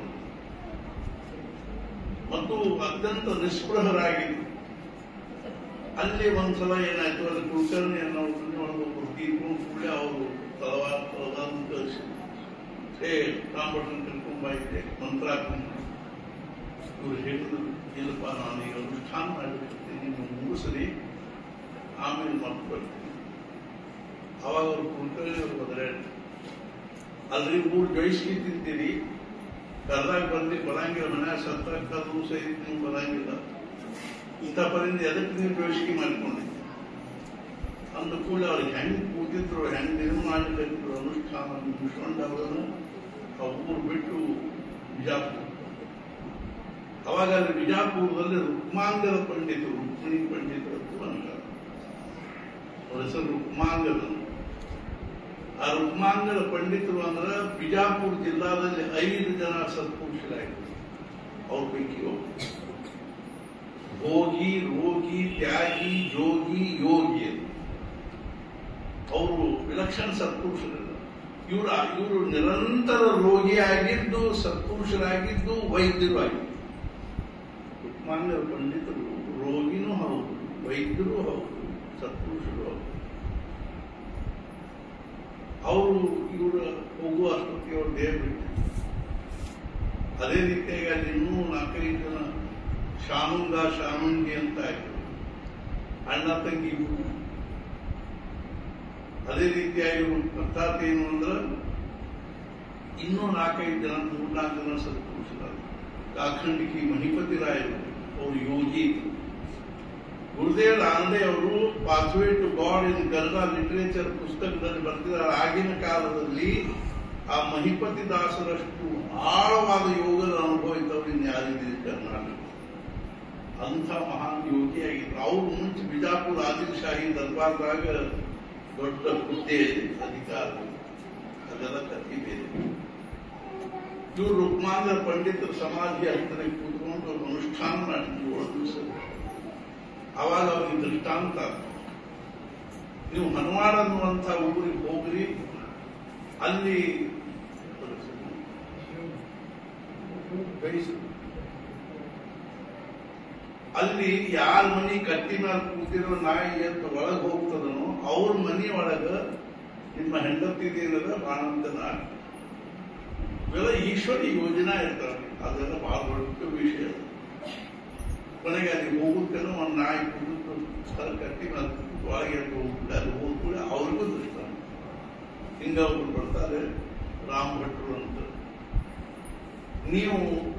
[SPEAKER 1] ಮತ್ತು ಅತ್ಯಂತ ನಿಸ್ಪೃಹರಾಗಿದ್ರು ಅಲ್ಲಿ ಒಂದ್ಸಲ ಏನಾಯ್ತು ಅಲ್ಲಿ ಕುಲಕರ್ಣಿ ಅನ್ನೋ ಒಳಗೊಬ್ಬರು ತೀರ್ಕೊಂಡು ಕೂಡಲೇ ಅವರು ತಲವಾರ ತಲವಾರ ಕಳಿಸಿ ಹೇ ರಾಮಭಟ್ರನ್ ಕರ್ಕೊಂಬ ಇದೆ ಮಂತ್ರ ಹಾಕೊಂಡು ಇವ್ರು ಹೇಳಿದ್ರು ಇಲ್ಲಪ್ಪ ನಾನು ಈಗ ಅನುಷ್ಠಾನ ಮಾಡಿಬಿಡ್ತೀನಿ ನೀವು ಮುಗಿಸ್ರಿ ಆಮೇಲೆ ಮತ್ತೆ ಬರ್ತೀನಿ ಅವಾಗ ಅವ್ರು ಕುಲಕರ್ಣಿ ಅವ್ರು ಬದ್ರೆ ಅಲ್ರಿ ಮೂರು ಜಯಿಸ್ಕಿ ತಿಂತೀರಿ ಕರ್ದಾಗ ಬಂದು ಬರಂಗಿಲ್ಲ ಮನ್ಯಾಗ ಸತ್ತಾಗ ಕರ್ದು ಸಹಿತ ನೀವು ಬರಂಗಿಲ್ಲ ಇಂಥ ಪರಿಂದ ಎದಕ್ಕೆ ನೀವು ಬೇಸಿಗೆ ಮಾಡ್ಕೊಂಡಿದ್ದೆ ಅಂದ ಕೂಡ ಅವ್ರಿಗೆ ಹೆಂಗ್ ಕೂತಿದ್ರು ಹೆಂಗ್ ನಿರ್ಮಾಣ ಮಾಡಲಿದ್ರು ಅನುಷ್ಠಾನ ಮುಗಿಸ್ಕೊಂಡು ಅವರನ್ನು ಆ ಊರು ಬಿಟ್ಟು ಬಿಜಾಪುರ ಅವಾಗ ಅಲ್ಲಿ ಬಿಜಾಪುರದಲ್ಲಿ ರುಕ್ಮಾಂಗದ ಪಂಡಿತರು ರುಕ್ಮಿಣಿ ಪಂಡಿತರು ಅಂತ ಅಂತಾರೆ ಅವ್ರ ಹೆಸರು ರುಕ್ಮಾಂಗದ ಆ ರುಕ್ಮಾಂಗದ ಪಂಡಿತರು ಅಂದ್ರೆ ಬಿಜಾಪುರ ಜಿಲ್ಲಾದಲ್ಲಿ ಐದು ಜನ ಸತ್ಪುರುಷರಾಗಿದ್ರು ಅವ್ರ ಪೈಕಿ ಒಬ್ರು. ಭೋಗಿ ರೋಗಿ ತ್ಯಾಗಿ ಜೋಗಿ ಯೋಗಿ ಅಂತ. ಅವರು ವಿಲಕ್ಷಣ ಸತ್ಪುರುಷರಲ್ಲ ಇವರು ಇವರು ನಿರಂತರ ರೋಗಿಯಾಗಿದ್ದು ಸತ್ಪುರುಷರಾಗಿದ್ದು ವೈದ್ಯರು ಆಗಿದ್ದು ರುಕ್ಮಾಂಗದ ಪಂಡಿತರು ರೋಗಿನೂ ಹೌದು ವೈದ್ಯರು ಹೌದು ಸತ್ಪುರುಷರು ಹೌದು ಅವರು ಇವರ ಹೋಗುವ ಅಷ್ಟೊತ್ತಿಗೆ ಅವ್ರ ದೇಹ ಬಿಟ್ಟು ಅದೇ ರೀತಿಯಾಗಿ ಅಲ್ಲಿ ಇನ್ನೂ ನಾಲ್ಕೈದು ಜನ ಶಾನುಂಗ ಶಾನುಂಗಿ ಅಂತ ಆಯ್ತು ಅಣ್ಣ ತಂಗಿ ಇಬ್ರು. ಅದೇ ರೀತಿಯಾಗಿ ಅರ್ಥಾತ್ ಏನು ಅಂದ್ರೆ ಇನ್ನೂ ನಾಲ್ಕೈದು ಜನ ಮೂರ್ನಾಲ್ಕು ಜನ ಸತ್ಪುರುಷರಾದ ಕಾಖಂಡಿಕಿ ಮಣಿಪತಿ ರಾಯರು ಅವರು ಯೋಗಿ ಗುರುದೇವ್ ಆಂಡೆ ಅವರು pathway to God in Ganga literature ಪುಸ್ತಕದಲ್ಲಿ ಬರ್ತಿದ್ದಾರೆ ಆಗಿನ ಕಾಲದಲ್ಲಿ ಆ ಮಹಿಪತಿ ದಾಸರಷ್ಟು ಆಳವಾದ ಯೋಗದ ಅನುಭವ ಇದ್ದವರು ಇನ್ಯಾರಿದೆ ಕರ್ನಾಟಕ ಅಂಥ ಮಹಾನ್ ಯೋಗಿಯಾಗಿದ್ರು ಅವ್ರು ಮುಂಚೆ ಬಿಜಾಪುರ ಆದಿಲ್ ಶಾಹಿ ದರ್ಬಾರ್ದಾಗ ದೊಡ್ಡ ಹುದ್ದೆ ಅಧಿಕಾರ ಅದೆಲ್ಲ ಕತ್ತಿ ಬೇರೆ ಇವರು ರುಕ್ಮಾಂಗರ ಪಂಡಿತರ ಸಮಾಧಿ ಹತ್ತಿರ ಕೂತ್ಕೊಂಡು ಅವ್ರು ಅನುಷ್ಠಾನ ಮಾಡಿದ್ರು ಏಳು ದಿವಸ ಅವಾಗ ಅವ್ರಿಗೆ ದೃಷ್ಟಾಂತ ನೀವು ಹನುಮಾಡ ಅನ್ನುವಂಥ ಊರಿಗೆ ಹೋಗ್ರಿ ಅಲ್ಲಿ ಅಲ್ಲಿ ಯಾರ ಮನಿ ಕಟ್ಟಿ ಮೇಲೆ ಕೂತಿರೋ ನಾಯಿ ಅಂತ ಒಳಗೆ ಹೋಗ್ತದನೋ ಅವ್ರ ಮನಿ ಒಳಗ ನಿಮ್ಮ ಹೆಂಡತಿದೇನದ ಬಾಣಂತ ನಾಯಿ ಇವೆಲ್ಲ ಈಶ್ವರಿ ಯೋಜನಾ ಇರ್ತಾವೆ ಅದೆಲ್ಲ ಬಹಳ ದೊಡ್ಡ ವಿಷಯ ಕೊನೆಗೆ ಅಲ್ಲಿ ಹೋಗುತ್ತೇನೋ ಒಂದು ನಾಯಿ ಕೂತು ಸ್ಥಳ ಕಟ್ಟಿ ಮೇಲೆ ಕೂತು ಒಳಗೆ ಎದ್ದು ಹೋಗ್ಬಿಟ್ಟು ಅಲ್ಲಿ ಹೋಗ್ಬಿಟ್ಟು ಅವ್ರಿಗೂ ದೃಷ್ಟ ಹಿಂಗ ಒಬ್ರು ಬರ್ತಾರೆ ರಾಮ್ ಭಟ್ರು ಅಂತ ನೀವು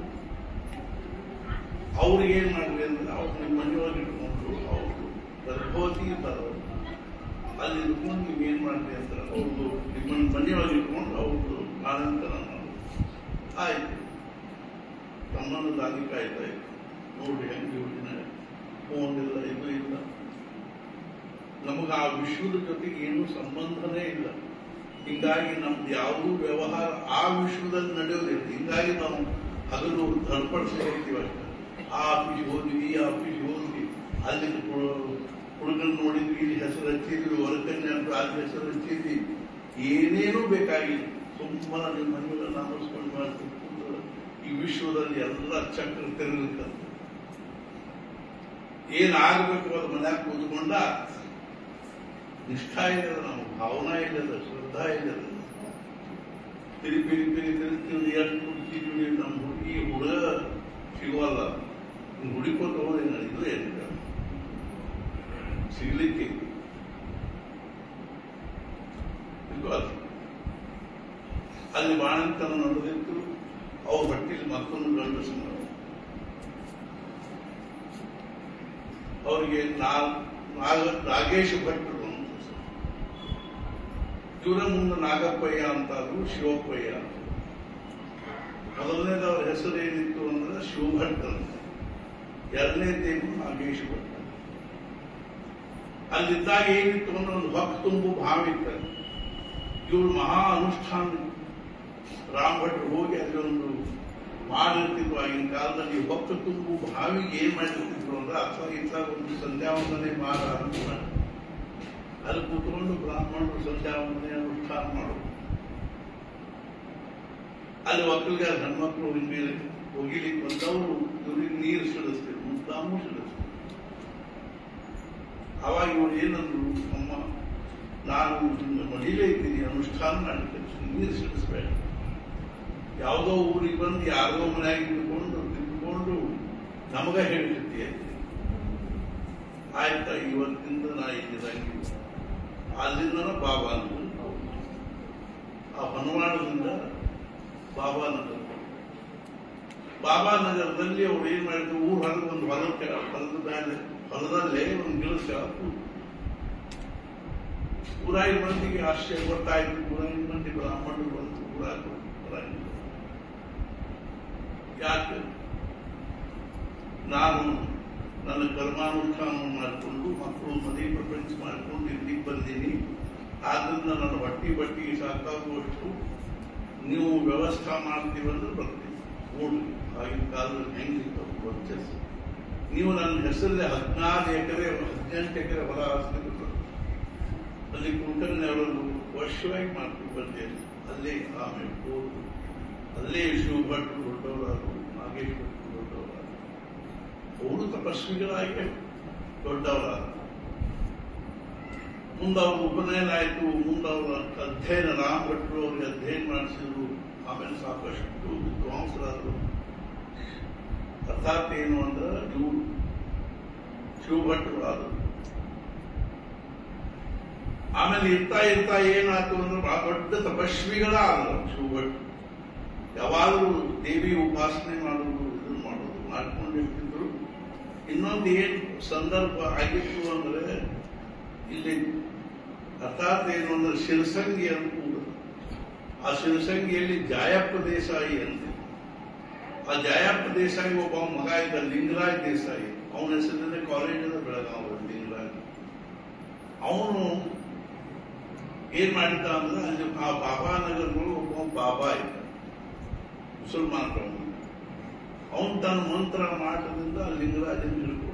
[SPEAKER 1] ಅವ್ರಿಗೆ ಏನ್ ಮಾಡ್ರಿ ಅಂದ್ರೆ ಅವ್ರು ನಿಮ್ಮ ಮನೆಯೊಳಗೆ ಇಟ್ಕೊಂಡು ಅವ್ರು ಗರ್ಭವತಿ ಇರ್ತಾರೆ ಅಲ್ಲಿ ಇಟ್ಕೊಂಡು ನೀವು ಏನ್ ಮಾಡ್ರಿ ಅಂತ ಅವ್ರದ್ದು ನಿಮ್ಮ ಮನೆಯೊಳಗೆ ಇಟ್ಕೊಂಡು ಅವ್ರದ್ದು ಆನಂತರ ಆಯ್ತು ತಮ್ಮನ್ನು ದಾರಿ ಕಾಯ್ತಾ ಇತ್ತು ನೋಡಿ ಹೆಂಗೆ ಯೋಜನೆ ಫೋನ್ ಇಲ್ಲ ಇದು ಇಲ್ಲ ನಮಗೆ ಆ ವಿಶ್ವದ ಜೊತೆಗೆ ಏನೂ ಸಂಬಂಧನೇ ಇಲ್ಲ ಹಿಂಗಾಗಿ ನಮ್ದು ಯಾವುದೂ ವ್ಯವಹಾರ ಆ ವಿಶ್ವದಲ್ಲಿ ನಡೆಯೋದಿಲ್ಲ ಹಿಂಗಾಗಿ ನಾವು ಹಗಲು ಧರ್ಪಡಿಸ್ಕೊಳ್ತೀವಿ ಅಷ್ಟೇ ಆ ಆಫೀಸ್ ಹೋದ್ವಿ ಈ ಆಫೀಸ್ ಹೋದ್ವಿ ಅಲ್ಲಿ ಹುಡುಗನ್ ನೋಡಿದ್ವಿ ಇಲ್ಲಿ ಹೆಸರು ಹಚ್ಚಿದ್ವಿ ಹೊರಕನ್ನೆ ಅಂತ ಅಲ್ಲಿ ಹೆಸರು ಹಚ್ಚಿದ್ವಿ ಏನೇನೂ ಬೇಕಾಗಿಲ್ಲ ಸುಮ್ಮನೆ ನಿಮ್ಮ ಮನೆಯಲ್ಲ ನಾಮಿಸ್ಕೊಂಡು ಮಾಡ್ತಿದ್ದು ಈ ವಿಶ್ವದಲ್ಲಿ ಎಲ್ಲ ಚಕ್ರ ತಿರುಗಲಿಕ್ಕೆ ಏನಾಗಬೇಕು ಅದು ಮನ್ಯಾಗ ಕೂತ್ಕೊಂಡ ನಿಷ್ಠಾ ಇಲ್ಲದ ನಾವು ಭಾವನಾ ಇಲ್ಲದ ಶ್ರದ್ಧಾ ಇಲ್ಲದ ತಿರಿ ಪಿರಿ ಪಿರಿ ತಿರುಗ್ತೀವಿ ಎಷ್ಟು ಹುಡುಕಿದ್ವಿ ನಮ್ಮ ಹುಡುಗಿ ಹುಡುಗ ಸಿಗೋಲ್ಲ ಹುಡುಕೋತ ಹೋದ್ರೆ ಇದು ಏನಿಲ್ಲ ಸಿಗ್ಲಿಕ್ಕೆ ಇದು ಅದು. ಅಲ್ಲಿ ಬಾಣಂತನ ನಡೆದಿತ್ತು ಅವ್ರ ಹೊಟ್ಟಿಲಿ ಮತ್ತೊಂದು ಗಂಡಸು ಅವರಿಗೆ ನಾಗ ನಾಗೇಶ್ ಭಟ್ರು ಅಂತ ಹೆಸರು. ಇವರ ಮುಂದೆ ನಾಗಪ್ಪಯ್ಯ ಅಂತಾದ್ರು ಶಿವಪ್ಪಯ್ಯ ಅಂತ ಮೊದಲನೇದು ಅವ್ರ ಹೆಸರು ಏನಿತ್ತು ಅಂದ್ರೆ ಶಿವಭಟ್ ಅಂತ ಎರಡನೇದೇನು ನಾಗೇಶ್ ಭಟ್ ಅಲ್ಲಿದ್ದಾಗ ಏನಿತ್ತು ಅಂದ್ರೆ ಒಂದು ಹೊಕ್ಕ ತುಂಬು ಭಾವ ಇತ್ತು ಇವ್ರು ಮಹಾ ಅನುಷ್ಠಾನ ರಾಮ್ ಭಟ್ರು ಹೋಗಿ ಅಲ್ಲಿ ಒಂದು ಮಾಡಿರ್ತಿದ್ರು ಆಗಿನ ಕಾಲದಲ್ಲಿ ಹೊಕ್ಕ ತುಂಬು ಭಾವಿಗೆ ಏನ್ ಮಾಡಿರ್ತಿದ್ರು ಅಂದ್ರೆ ಅಥವಾ ಇತ್ತಾಗ ಒಂದು ಸಂಧ್ಯಾವಂದನೆ ಮಾಡ ಅಂತ ಮಾಡಿ ಅಲ್ಲಿ ಕೂತ್ಕೊಂಡು ಬ್ರಾಹ್ಮಣರು ಸಂಧ್ಯಾವಂದನೆ ಅನುಷ್ಠಾನ ಮಾಡೋದು ಅಲ್ಲಿ ಒಕ್ಕಲಿಗ ಹೆಣ್ಮಕ್ಳು ಹಿಂಗೆ ಹೋಗಿಲಿಕ್ಕೆ ಬಂದವರು ಇವ್ರಿಗೆ ನೀರು ಸಿಡಿಸ್ತಿದ್ರು ಮುದ್ದಾಮು ಸಿಡಿಸ್ತಿದ್ರು ಅವಾಗ ಇವ್ರು ಏನಂದ್ರು ಅಮ್ಮ ನಾನು ನಿನ್ನ ಮಡಿಲೇ ಇದ್ದೀನಿ ಅನುಷ್ಠಾನ ಮಾಡಲಿಕ್ಕೆ ನೀರು ಸಿಡಿಸ್ಬೇಡ ಯಾವುದೋ ಊರಿಗೆ ಬಂದು ಯಾರ್ದೋ ಮನೆಯಾಗ ಇಟ್ಕೊಂಡು ತಿಳ್ಕೊಂಡು ನಮಗ ಹೇಳಿರ್ತೀಯ ಆಯ್ತಾ ಇವತ್ತಿಂದ ನಾ ಇದ್ದಂಗೆ ಅಲ್ಲಿಂದ ಬಾಬಾ ಅಂದ್ರು ಆ ಹೊನವಾಡದಿಂದ ಬಾಬಾ ನಗರ ಬಾಬಾ ನಗರದಲ್ಲಿ ಅವ್ರು ಏನ್ ಮಾಡಿದ್ರು ಊರ್ ಹೊರಗೆ ಒಂದು ಹೊಲ ಕೆಳ ಹೊಲದ ಮೇಲೆ ಹೊಲದಲ್ಲೇ ಒಂದು ಗಿಡದ ಕೆಳ ಕೂತು ಊರಾಗಿ ಮಂದಿಗೆ ಆಶ್ಚರ್ಯ ಗೊತ್ತಾಯ್ತು ಊರಾಗಿ ಮಂದಿ ಬ್ರಾಹ್ಮಣರು ಬಂತು ಊರಾಗ ಊರಾಗಿ ಯಾಕೆ ನಾನು ನನ್ನ ಕರ್ಮಾನುಷ್ಠಾನ ಮಾಡಿಕೊಂಡು ಮಕ್ಕಳು ಮನೆ ಪ್ರಪಂಚ ಮಾಡಿಕೊಂಡು ಇಲ್ಲಿಗೆ ಬಂದೀನಿ ಆದ್ರಿಂದ ನನ್ನ ಹೊಟ್ಟಿ ಬಟ್ಟಿ ಸಾಕಾಗುವಷ್ಟು ನೀವು ವ್ಯವಸ್ಥೆ ಮಾಡ್ತೀವಂದ್ರೆ ಬರ್ತೀನಿ ನೋಡ್ರಿ ಆಗಿನ ಕಾಲದಲ್ಲಿ ಹೆಂಗಿತ್ತು ವರ್ಚಸ್ಸು ನೀವು ನನ್ನ ಹೆಸರಲ್ಲಿ ಹದಿನಾರು ಎಕರೆ ಹದಿನೆಂಟು ಎಕರೆ ಹೊಲ ಆಸ್ತಿ ಅಲ್ಲಿ ಕುಂಕರ್ನವರು ವರ್ಷವಾಗಿ ಮಾಡ್ಕೊಂಡು ಬಂದೆ ಅಲ್ಲೇ ಆಮೇಲೆ ಹೋದ್ರು ಅಲ್ಲೇ ಶಿವಭಟ್ರು ದೊಡ್ಡವರಾದರು ನಾಗೇಶ್ ಭಟ್ರು ದೊಡ್ಡವರಾದರು ಅವರು ತಪಸ್ವಿಗಳಾಗಿ ದೊಡ್ಡವರಾದ ಮುಂದೆ ಅವ್ರ ಉಪನಯನ ಆಯಿತು ಮುಂದೆ ಅವರ ಅಧ್ಯಯನ ರಾಮ್ ಭಟ್ರು ಅವ್ರಿಗೆ ಅಧ್ಯಯನ ಮಾಡಿಸಿದ್ರು ಆಮೇಲೆ ಸಾಕಷ್ಟು ವಿದ್ವಾಂಸರಾದರು ಅರ್ಥಾತ್ ಏನು ಅಂದ್ರೆ ಇವರು ಶಿವಭಟ್ರು ಆದರು ಆಮೇಲೆ ಇರ್ತಾ ಇರ್ತಾ ಏನಾಯ್ತು ಅಂದ್ರೆ ಬಹಳ ದೊಡ್ಡ ತಪಸ್ವಿಗಳ ಆದರು ಶಿವಭಟ್ರು ಯಾವಾಗಲೂ ದೇವಿ ಉಪಾಸನೆ ಮಾಡೋದು ಇದನ್ನು ಮಾಡೋದು ಮಾಡ್ಕೊಂಡಿರ್ತಿದ್ರು ಇನ್ನೊಂದು ಏನು ಸಂದರ್ಭ ಆಗಿತ್ತು ಅಂದ್ರೆ ಇಲ್ಲಿ ಅರ್ಥಾತ್ ಏನು ಅಂದ್ರೆ ಶಿರಸಂಗಿ ಅಂತ ಕೂಡ ಆ ಶಿರಸಂಗಿಯಲ್ಲಿ ಜಾಯಪ್ಪ ದೇಸಾಯಿ ಅಂತ ಆ ಜಾಯಪ್ಪ ದೇಸಾಯಿ ಒಬ್ಬ ಮಗ ಇದ್ದ ಲಿಂಗರಾಜ್ ದೇಸಾಯಿ ಅವನ ಹೆಸರಿನ ಕಾಲೇಜ್ ಅದ ಬೆಳಗಾವಿ ಲಿಂಗರಾಜ್ ಅವನು ಏನ್ ಮಾಡಿದ್ದ ಅಂದ್ರೆ ಅಲ್ಲಿ ಆ ಬಾಬಾ ನಗರಗಳು ಒಬ್ಬ ಬಾಬಾ ಇದ್ದ ಮುಸಲ್ಮಾನ್ ಅವನು ತನ್ನ ಮಂತ್ರ ಮಾಟದಿಂದ ಲಿಂಗರಾಜನ ಹಿಡ್ಕೊಂಡು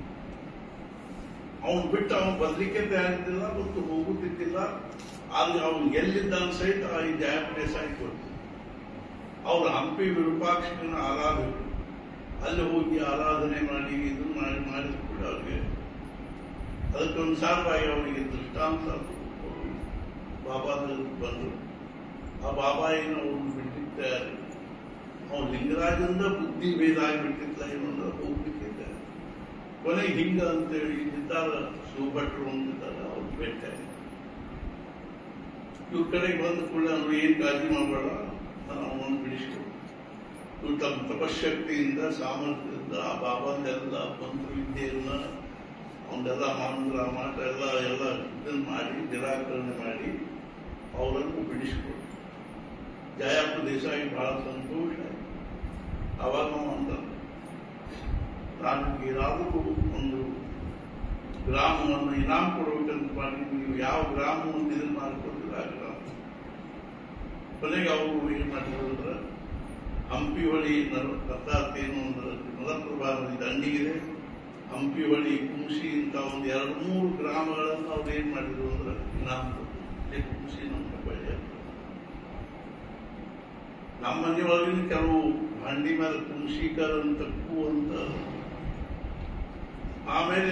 [SPEAKER 1] ಅವನು ಬಿಟ್ಟು ಅವನು ಬದಲಿಕೆ ತಯಾರಿದ್ದಿಲ್ಲ ಮತ್ತು ಹೋಗುತ್ತಿದ್ದಿಲ್ಲ ಆದ್ರೆ ಅವನು ಎಲ್ಲಿದ್ದಾನ ಸಹಿತ ಈ ಜಯಪ್ರೇಸ ಆಯ್ತು ಅವ್ರು ಹಂಪಿ ವಿರೂಪಾಕ್ಷನ ಆರಾಧಕರು ಅಲ್ಲಿ ಹೋಗಿ ಆರಾಧನೆ ಮಾಡಿ ಇದು ಮಾಡಿ ಮಾಡಿದ ಕೂಡ ಅವ್ರಿಗೆ ಅದಕ್ಕನುಸಾರವಾಗಿ ಅವರಿಗೆ ದೃಷ್ಟಾಂತ ಅವರು ಬಾಬಾದಲ್ಲಿ ಬಂದರು ಆ ಬಾಬಾ ಏನು ಅವ್ರನ್ನ ಬಿಟ್ಟಿದ್ದಾರೆ ಅವ್ನು ಲಿಂಗರಾಜಂದ ಬುದ್ಧಿ ಭೇದ ಆಗಿಬಿಟ್ಟಿಲ್ಲ ಏನು ಅಂದ್ರೆ ಹೋಗ್ಲಿಕ್ಕೆ ಕೊನೆಗೆ ಹಿಂಗ ಅಂತೇಳಿ ಇದ್ದಾರ ಶಿವಭಟ್ರು ಅಂತಿದ್ದಾರೆ ಅವ್ರು ಭೇಟ ಇವ್ರ ಕಡೆಗೆ ಬಂದ ಕೂಡ ಅವ್ರು ಏನ್ ಕಾಳಜಿ ಮಾಡಬೇಡ ನಾನು ಅವನನ್ನು ಬಿಡಿಸ್ಕೊಡು ಇವ್ರು ತಮ್ಮ ತಪಶಕ್ತಿಯಿಂದ ಸಾಮರ್ಥ್ಯದಿಂದ ಆ ಬಾಬಾದೆಲ್ಲ ಮಂತ್ರ ವಿದ್ಯೆಯನ್ನ ಅವನ್ನೆಲ್ಲ ಮಂತ್ರ ಮಾಟ ಎಲ್ಲ ಎಲ್ಲ ಇದನ್ನ ಮಾಡಿ ನಿರಾಕರಣೆ ಮಾಡಿ ಅವರನ್ನು ಬಿಡಿಸ್ಕೊಡು ಜಯಪ್ಪ ದೇಸಾಯಿ ಬಹಳ ಸಂತೋಷ ಆಯ್ತು ಅವಾಗ ನಾವು ಅಂತ ನಾನು ಏನಾದರೂ ಒಂದು ಗ್ರಾಮವನ್ನು ಇನಾಮ್ ಕೊಡಬೇಕಂತ ಮಾಡಿ ನೀವು ಯಾವ ಗ್ರಾಮವನ್ನು ಇದನ್ನು ಮಾಡಿಕೊಡ್ತೀರ ಆ ಗ್ರಾಮ ಕೊನೆಗೆ ಅವರು ಏನ್ ಮಾಡಿದ್ರು ಅಂದ್ರೆ ಹಂಪಿ ಹೊಳಿ ಅರ್ಥಾತ್ ಏನು ಅಂದ್ರೆ ಮಲಪ್ರಭಾ ನದಿ ದಂಡಿಗಿದೆ ಹಂಪಿ ಹೊಳಿ ಕುಂಸಿ ಇಂತ ಒಂದು ಎರಡು ಮೂರು ಗ್ರಾಮಗಳನ್ನು ಅವ್ರು ಏನ್ ಮಾಡಿದ್ರು ಅಂದ್ರೆ ಇನಾಮ್ ಕೊಟ್ಟರು ಕುಂಸಿ ನಮ್ಮ ಬಳಿ ನಮ್ಮ ಮನೆಯೊಳಗಿನ ಕೆಲವು ಹಂಡಿ ಮೇಲೆ ಕುಂಶಿಕರ್ ಅಂತ ಕೂ ಅಂತ ಆಮೇಲೆ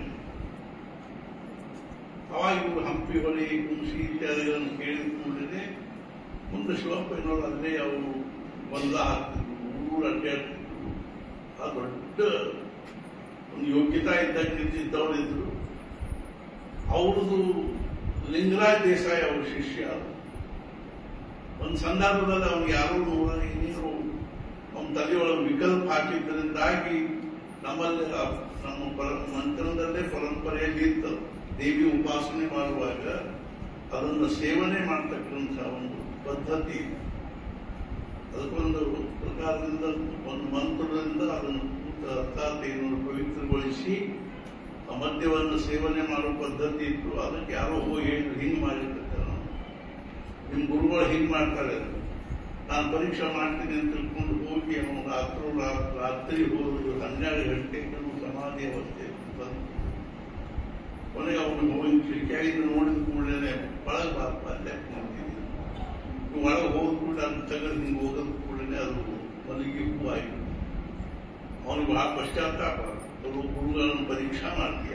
[SPEAKER 1] ಅವಾಗ ಇವರು ಹಂಪಿ ಹೊಳಿ ಕುಂಸಿ ಇತ್ಯಾದಿಗಳನ್ನು ಕೇಳಿದ ಕೂಡಲೇ ಮುಂದೆ ಶಿವಪ್ಪನವರು ಅಲ್ಲೇ ಅವರು ಬಂದ ಹಾಕ್ತಿದ್ರು ಊರು ಅಡ್ಡಾಡ್ತಿದ್ರು ಆ ದೊಡ್ಡ ಒಂದು ಯೋಗ್ಯತಾ ಇದ್ದಂಗೆ ಇದ್ದವರಿದ್ರು ಅವ್ರದ್ದು ಲಿಂಗರಾಜ್ ದೇಸಾಯಿ ಅವ್ರ ಶಿಷ್ಯ ಒಂದು ಸಂದರ್ಭದಲ್ಲಿ ಅವ್ನಿಗೆ ಯಾರೋ ನೂರ ಇನ್ನೇನು ಅವನ ತಲೆಯೊಳಗೆ ವಿಕಲ್ಪ ಹಾಕಿದ್ದರಿಂದಾಗಿ ನಮ್ಮಲ್ಲಿ ಆ- ನಮ್ಮ ಪರ ಮಂತ್ರದಲ್ಲೇ ಪರಂಪರೆಯಲ್ಲಿ ಇತ್ತು ದೇವಿ ಉಪಾಸನೆ ಮಾಡುವಾಗ ಅದನ್ನು ಸೇವನೆ ಮಾಡ್ತಕ್ಕಂಥ ಒಂದು ಪದ್ಧತಿ ಇದೆ. ಅದಕ್ಕೊಂದು ಪ್ರಕಾರದಿಂದ ಒಂದು ಮಂತ್ರದಿಂದ ಅದನ್ನು ಅರ್ಥಾತ್ ಏನು ಪವಿತ್ರಗೊಳಿಸಿ ಆ ಮದ್ಯವನ್ನು ಸೇವನೆ ಮಾಡೋ ಪದ್ಧತಿ ಇತ್ತು ಅದಕ್ಕೆ ಯಾರೋ ಹೋಗಿ ಹೇಳಿದ್ರು ಹಿಂಗೆ ಮಾಡಿರ್ತಾರೆ ನಿಮ್ ಗುರುಗಳು ಹಿಂಗ್ ಮಾಡ್ತಾರೆ ನಾನು ಪರೀಕ್ಷೆ ಮಾಡ್ತೀನಿ ಅಂತ ತಿಳ್ಕೊಂಡು ಹೋಗಿ ಅವನು ರಾತ್ರಿ ರಾತ್ರಿ ಹೋದ್ರು ಹನ್ನೆರಡು ಗಂಟೆಗೆ ಸಮಾಧಿ ಅವಸ್ಥೆ ಬಂತು ಕೊನೆಗೆ ಅವನು ಹೋಗಿ ಕಿಟಕಿಯಾಗಿದ್ದು ನೋಡಿದ ಕೂಡಲೇ ಒಳಗೆ ಬಾಪ ಅಲ್ಲೇ ಮಾಡ್ತೀನಿ ಒಳಗೆ ಹೋದ ಕೂಡ ಅದು ತೆಗೆದು ಹಿಂಗೆ ಹೋಗೋದ ಕೂಡಲೇ ಅದು ಮಲಗಿ ಹೂ ಆಯ್ತು ಅವನಿಗೆ ಬಹಳ ಪಶ್ಚಾತ್ತಾಪ ಕೆಲವು ಗುರುಗಳನ್ನು ಪರೀಕ್ಷಾ ಮಾಡ್ತೀಯ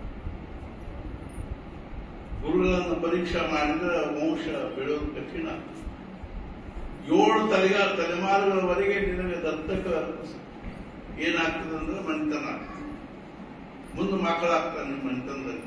[SPEAKER 1] ಗುರುಗಳನ್ನು ಪರೀಕ್ಷೆ ಮಾಡಿದ್ರೆ ವಂಶ ಬೆಳೆಯೋದು ಕಠಿಣ ಏಳು ತಲೆಗ ತಲೆಮಾರುಗಳವರೆಗೆ ನಿನಗೆ ದತ್ತಕ ಏನಾಗ್ತದೆ ಅಂದ್ರೆ ಮನೆತನ ಆಗ್ತದೆ ಮುಂದೆ ಮಕ್ಕಳಾಗ್ತಾನೆ ನಿಮ್ಮ ಮನೆತನದಲ್ಲಿ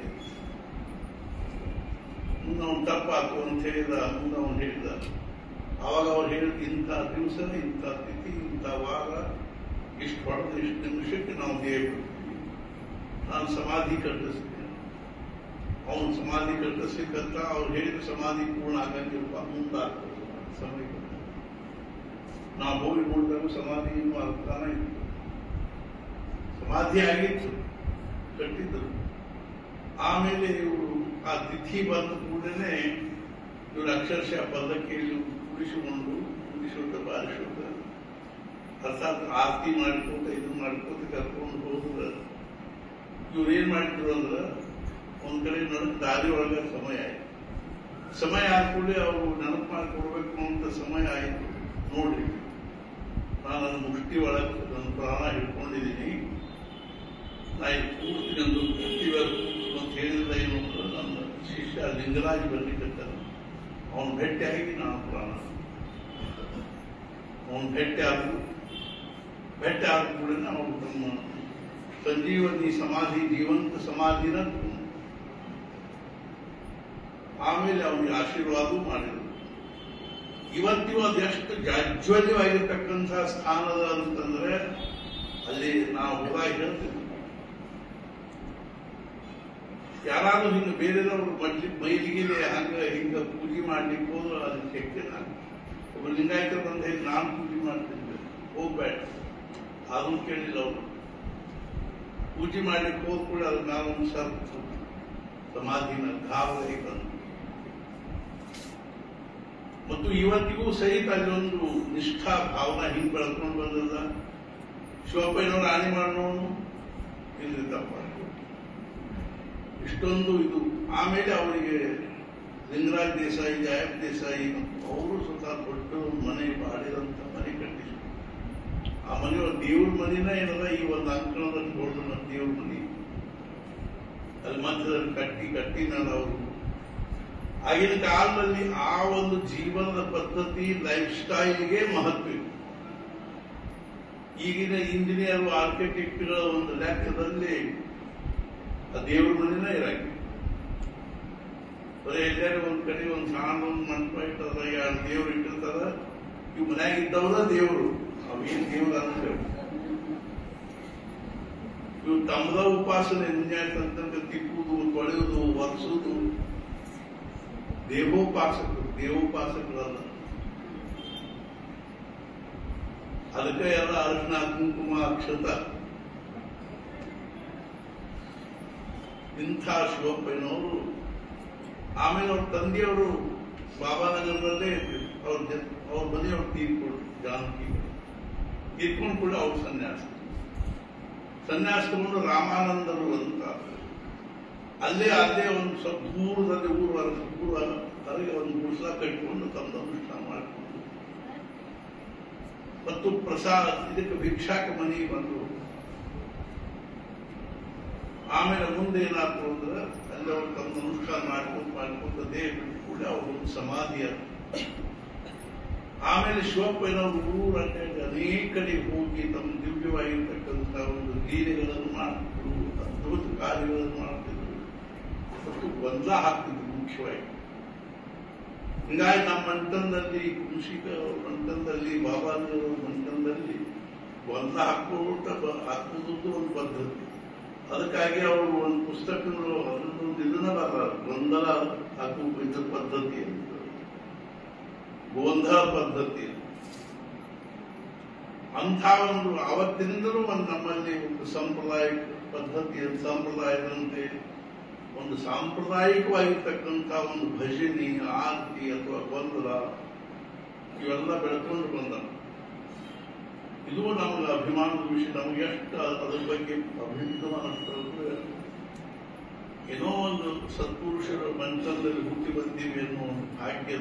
[SPEAKER 1] ಮುಂದೆ ಅವನು ತಪ್ಪಾತು ಅಂತ ಹೇಳಿದ ಮುಂದೆ ಅವನು ಹೇಳಿದ ಅವಾಗ ಅವ್ರು ಹೇಳಿದ ಇಂಥ ದಿವಸ ಇಂಥ ತಿಥಿ ಇಂಥ ವಾರ ಇಷ್ಟು ಹೊಡೆದು ಇಷ್ಟು ನಿಮಿಷಕ್ಕೆ ನಾವು ದೇವರು ನಾನು ಸಮಾಧಿ ಕಟ್ಟಿಸ್ತೀನಿ ಅವನು ಸಮಾಧಿ ಕಟ್ಟಿಸ್ಲಿಕ್ಕಂತ ಅವ್ರು ಹೇಳಿದ ಸಮಾಧಿ ಪೂರ್ಣ ಆಗಂಗಿಲ್ಪ ಮುಂದಾಗ್ತದೆ ಸಮಯ ನಾವು ಹೋಗಿ ನೋಡಿದಾಗ ಸಮಾಧಿ ಇನ್ನೂ ಆಗ್ತಾನೆ ಇತ್ತು ಸಮಾಧಿ ಆಗಿತ್ತು ಕಟ್ಟಿದ್ದರು ಆಮೇಲೆ ಇವರು ಆ ತಿಥಿ ಬಂದ ಕೂಡಲೇ ಇವರು ಅಕ್ಷರಶಃ ಪಲ್ಲಕ್ಕಿಯಲ್ಲಿ ಕುಡಿಸಿಕೊಂಡು ಕುಡಿಸೋಟ ಬಾರಿಸೋಟ ಅರ್ಥಾತ್ ಆರತಿ ಮಾಡ್ಕೋತ ಇದು ಮಾಡ್ಕೋತ ಕರ್ಕೊಂಡು ಹೋದ್ರ ಇವ್ರು ಏನ್ ಮಾಡಿದ್ರು ಅಂದ್ರ ಒಂದ್ ಕಡೆ ನಡಕ್ ದಾರಿ ಒಳಗ ಸಮಯ ಆಯ್ತು ಸಮಯ ಆದ ಕೂಡಲೇ ಅವರು ನೆನಪು ಮಾಡಿಕೊಡ್ಬೇಕು ಅಂತ ಸಮಯ ಆಯ್ತು ನೋಡ್ರಿ ನಾನು ನನ್ನ ಮುಷ್ಟಿ ಒಳಗೆ ನನ್ನ ಪ್ರಾಣ ಹಿಡ್ಕೊಂಡಿದ್ದೀನಿ ನಾ ಇಲ್ಲಿ ಕೂಡ್ತೀನಿ ಅಂದು ಕೂಡ್ತೀವಲ್ಲ ಅಂತ ಹೇಳಿದ್ರೆ ಏನು ಅಂದ್ರೆ ನನ್ನ ಶಿಷ್ಯ ಲಿಂಗರಾಜ್ ಬರ್ಲಿಕ್ಕಂತಾನೆ ಅವನು ಭೇಟಿಯಾಗಿ ನಾನು ಪ್ರಾಣ ಅವನು ಭೇಟಿ ಆದ್ರು ಭೇಟಿ ಆದ ಕೂಡಲೇ ಅವರು ತಮ್ಮ ಸಂಜೀವನಿ ಸಮಾಧಿ ಜೀವಂತ ಸಮಾಧಿನ ಆಮೇಲೆ ಅವನಿಗೆ ಆಶೀರ್ವಾದ ಮಾಡಿದರು ಇವತ್ತಿಗೂ ಅದು ಎಷ್ಟು ಜಾಜ್ವಲ್ಯವಾಗಿರ್ತಕ್ಕಂಥ ಸ್ಥಾನದ ಅಂತಂದ್ರೆ ಅಲ್ಲಿ ನಾವು ಹೋದಾಗ ಹೇಳ್ತೀವಿ ಯಾರಾದ್ರೂ ಹಿಂಗ ಬೇರೆದವ್ರು ಮಡ್ಲಿ ಮೈಲಿಗೆ ಹಂಗ ಹಿಂಗ ಪೂಜೆ ಮಾಡ್ಲಿಕ್ಕೆ ಹೋದ್ರೆ ಅದಕ್ಕೆ ಶಕ್ತಿ ನಾನು ಒಬ್ಬ ಲಿಂಗಾಯತರು ಬಂದ ಹೇಳಿ ನಾನು ಪೂಜೆ ಮಾಡ್ತಿದ್ದೆ ಹೋಗ್ಬೇಡ ಅದನ್ನು ಕೇಳಿಲ್ಲ ಅವರು ಪೂಜೆ ಮಾಡ್ಲಿಕ್ಕೆ ಹೋದ್ ಕೂಡ ಅದು ನಾವು ಸರ್ ಸಮಾಧಿನ ಗಾವಲಿ ಬಂದು ಮತ್ತು ಇವತ್ತಿಗೂ ಸಹಿತ ಅಲ್ಲೊಂದು ನಿಷ್ಠಾ ಭಾವನಾ ಹಿಂಗ್ ಬೆಳ್ಕೊಂಡು ಬಂದದ ಶಿವಪ್ಪಯ್ಯನವರು ಆಣಿ ಮಾಡೋನು ಇಲ್ಲಿ ತಪ್ಪ ಇಷ್ಟೊಂದು ಇದು ಆಮೇಲೆ ಅವರಿಗೆ ಲಿಂಗರಾಜ್ ದೇಸಾಯಿ ಜಯಪ್ ದೇಸಾಯಿ ಅವರು ಸ್ವತಃ ದೊಡ್ಡ ಮನೆ ಬಾಡಿದಂತ ಮನೆ ಕಟ್ಟಿದ್ರು ಆ ಮನೆ ದೇವ್ರ ಮನಿನ ಏನದ ಈ ಒಂದು ಅಂಕಣದಲ್ಲಿ ದೊಡ್ಡ ದೇವ್ರ ಮನೆ ಅಲ್ಲಿ ಮಧ್ಯದಲ್ಲಿ ಕಟ್ಟಿ ಕಟ್ಟಿ ನಾನು ಅವರು ಆಗಿನ ಕಾಲದಲ್ಲಿ ಆ ಒಂದು ಜೀವನದ ಪದ್ಧತಿ ಲೈಫ್ ಸ್ಟೈಲ್ಗೆ ಮಹತ್ವ ಇದೆ ಈಗಿನ ಇಂಜಿನಿಯರ್ ಆರ್ಕಿಟೆಕ್ಟ್ಗಳ ಒಂದು ಲೆಕ್ಕದಲ್ಲಿ ಆ ದೇವ್ರ ಮನೆನೇ ಇರಂಗಿಲ್ಲ ಬರೀ ಎಲ್ಲರೂ ಒಂದ್ ಕಡೆ ಒಂದ್ ಸಣ್ಣ ಒಂದ್ ಮಂಟಪ ಇಟ್ಟದ ಎರಡು ದೇವ್ರು ಇಟ್ಟಿರ್ತಾರ ಇವ್ ಮನ್ಯಾಗ ಇದ್ದವ್ರ ದೇವ್ರು ಅವೇನ್ ದೇವ್ರ ಅಂದ್ರೆ ಇವ್ ತಮ್ಮದ ಉಪಾಸನೆ ಮುಂಜಾನೆ ತನಕ ತಿಕ್ಕುವುದು ತೊಳೆಯುವುದು ಒರೆಸುವುದು ದೇವೋಪಾಸಕರು ದೇವೋಪಾಸಕರಲ್ಲ ಅದಕ್ಕೆ ಎಲ್ಲ ಅರ್ಶನ ಕುಂಕುಮ ಅಕ್ಷತ ಇಂಥ ಶಿವಪ್ಪಯ್ಯನವರು ಆಮೇಲೆ ಅವ್ರ ತಂದೆಯವರು ಬಾಬಾನಗರದಲ್ಲೇ ಅವ್ರ ಜ- ಅವ್ರ ಮನೆಯವ್ರು ತೀರ್ಕೊಂಡು ಜಾನಕಿ ತೀರ್ಕೊಂಡು ಕೂಡ ಅವ್ರು ಸನ್ಯಾಸ ಸನ್ಯಾಸ ತಗೊಂಡು ರಾಮಾನಂದರು ಅಂತ ಅಲ್ಲೇ ಅಲ್ಲೇ ಒಂದು ಸ್ವಲ್ಪ ದೂರದಲ್ಲಿ ಊರು ಹೊರ- ಊರು ಹೊರಗೆ ಒಂದು ಗುಡ್ಸ ಕಟ್ಕೊಂಡು ತಮ್ಮ ಅನುಷ್ಠಾನ ಮಾಡಿಕೊಂಡು ಮತ್ತು ಪ್ರಸಾದ ಇದಕ್ಕೆ ಭಿಕ್ಷಾಕ ಮನೆಗೆ ಬಂದರು ಆಮೇಲೆ ಮುಂದೆ ಏನಾದ್ರು ಅಂದ್ರೆ ಅಲ್ಲಿ ಅವರು ತಮ್ಮ ಅನುಷ್ಠಾನ ಮಾಡ್ಕೊಂಡು ಮಾಡ್ಕೊಂಡು ದೇಹ ಬಿಟ್ಟು ಕೂಡ ಅವರು ಒಂದು ಸಮಾಧಿಯ ಆಮೇಲೆ ಶಿವಪ್ಪನವರು ಊರು ಅಂತ ಹೇಳಿ ಅನೇಕ ಕಡೆ ಹೋಗಿ ತಮ್ಮ ದಿವ್ಯವಾಗಿರ್ತಕ್ಕಂಥ ಒಂದು ಲೀಲೆಗಳನ್ನು ಮಾಡ್ತಿದ್ರು ಅದ್ಭುತ ಕಾರ್ಯಗಳನ್ನು ಮಾಡ್ತಿದ್ರು ಮತ್ತು ಗೊಂದಲ ಹಾಕ್ತಿದ್ರು ಮುಖ್ಯವಾಗಿ ಹಿಂಗಾಗಿ ನಮ್ಮ ಮಂಟನದಲ್ಲಿ ಕೃಷಿಕ ಮಂಟನದಲ್ಲಿ ಬಾಬಾಜಿಯವರ ಮಂಟನದಲ್ಲಿ ಗೊಂದಲ ಹಾಕೋಟ ಹಾಕುವುದು ಒಂದು ಪದ್ಧತಿ ಅದಕ್ಕಾಗಿ ಅವರು ಒಂದು ಪುಸ್ತಕಗಳು ಅದನ್ನೊಂದು ಇದನ್ನ ಬರ ಗೊಂದಲ ಹಾಕುವ ಇದ್ರ ಪದ್ಧತಿ ಅಂತ ಗೋಂಧ ಪದ್ಧತಿ ಅಂಥ ಒಂದು ಅವತ್ತಿನಿಂದಲೂ ಒಂದು ನಮ್ಮಲ್ಲಿ ಒಂದು ಸಾಂಪ್ರದಾಯಿಕ ಪದ್ಧತಿ ಸಂಪ್ರದಾಯದಂತೆ ಒಂದು ಸಾಂಪ್ರದಾಯಿಕವಾಗಿರ್ತಕ್ಕಂಥ ಒಂದು ಭಜನೆ ಆರತಿ ಅಥವಾ ಗೊಂದಲ ಇವೆಲ್ಲ ಬೆಳ್ಕೊಂಡು ಬಂದ ಇದು ನಮಗೆ ಅಭಿಮಾನದ ವಿಷಯ ನಮಗೆ ಎಷ್ಟು ಅದ್ರ ಬಗ್ಗೆ ಅಭಿಮಾನ ಅಷ್ಟಂದ್ರೆ ಏನೋ ಒಂದು ಸತ್ಪುರುಷರ ಮಂತ್ರದಲ್ಲಿ ಹುಟ್ಟಿ ಬಂದೀವಿ ಅನ್ನೋ ಒಂದು ಭಾಗ್ಯ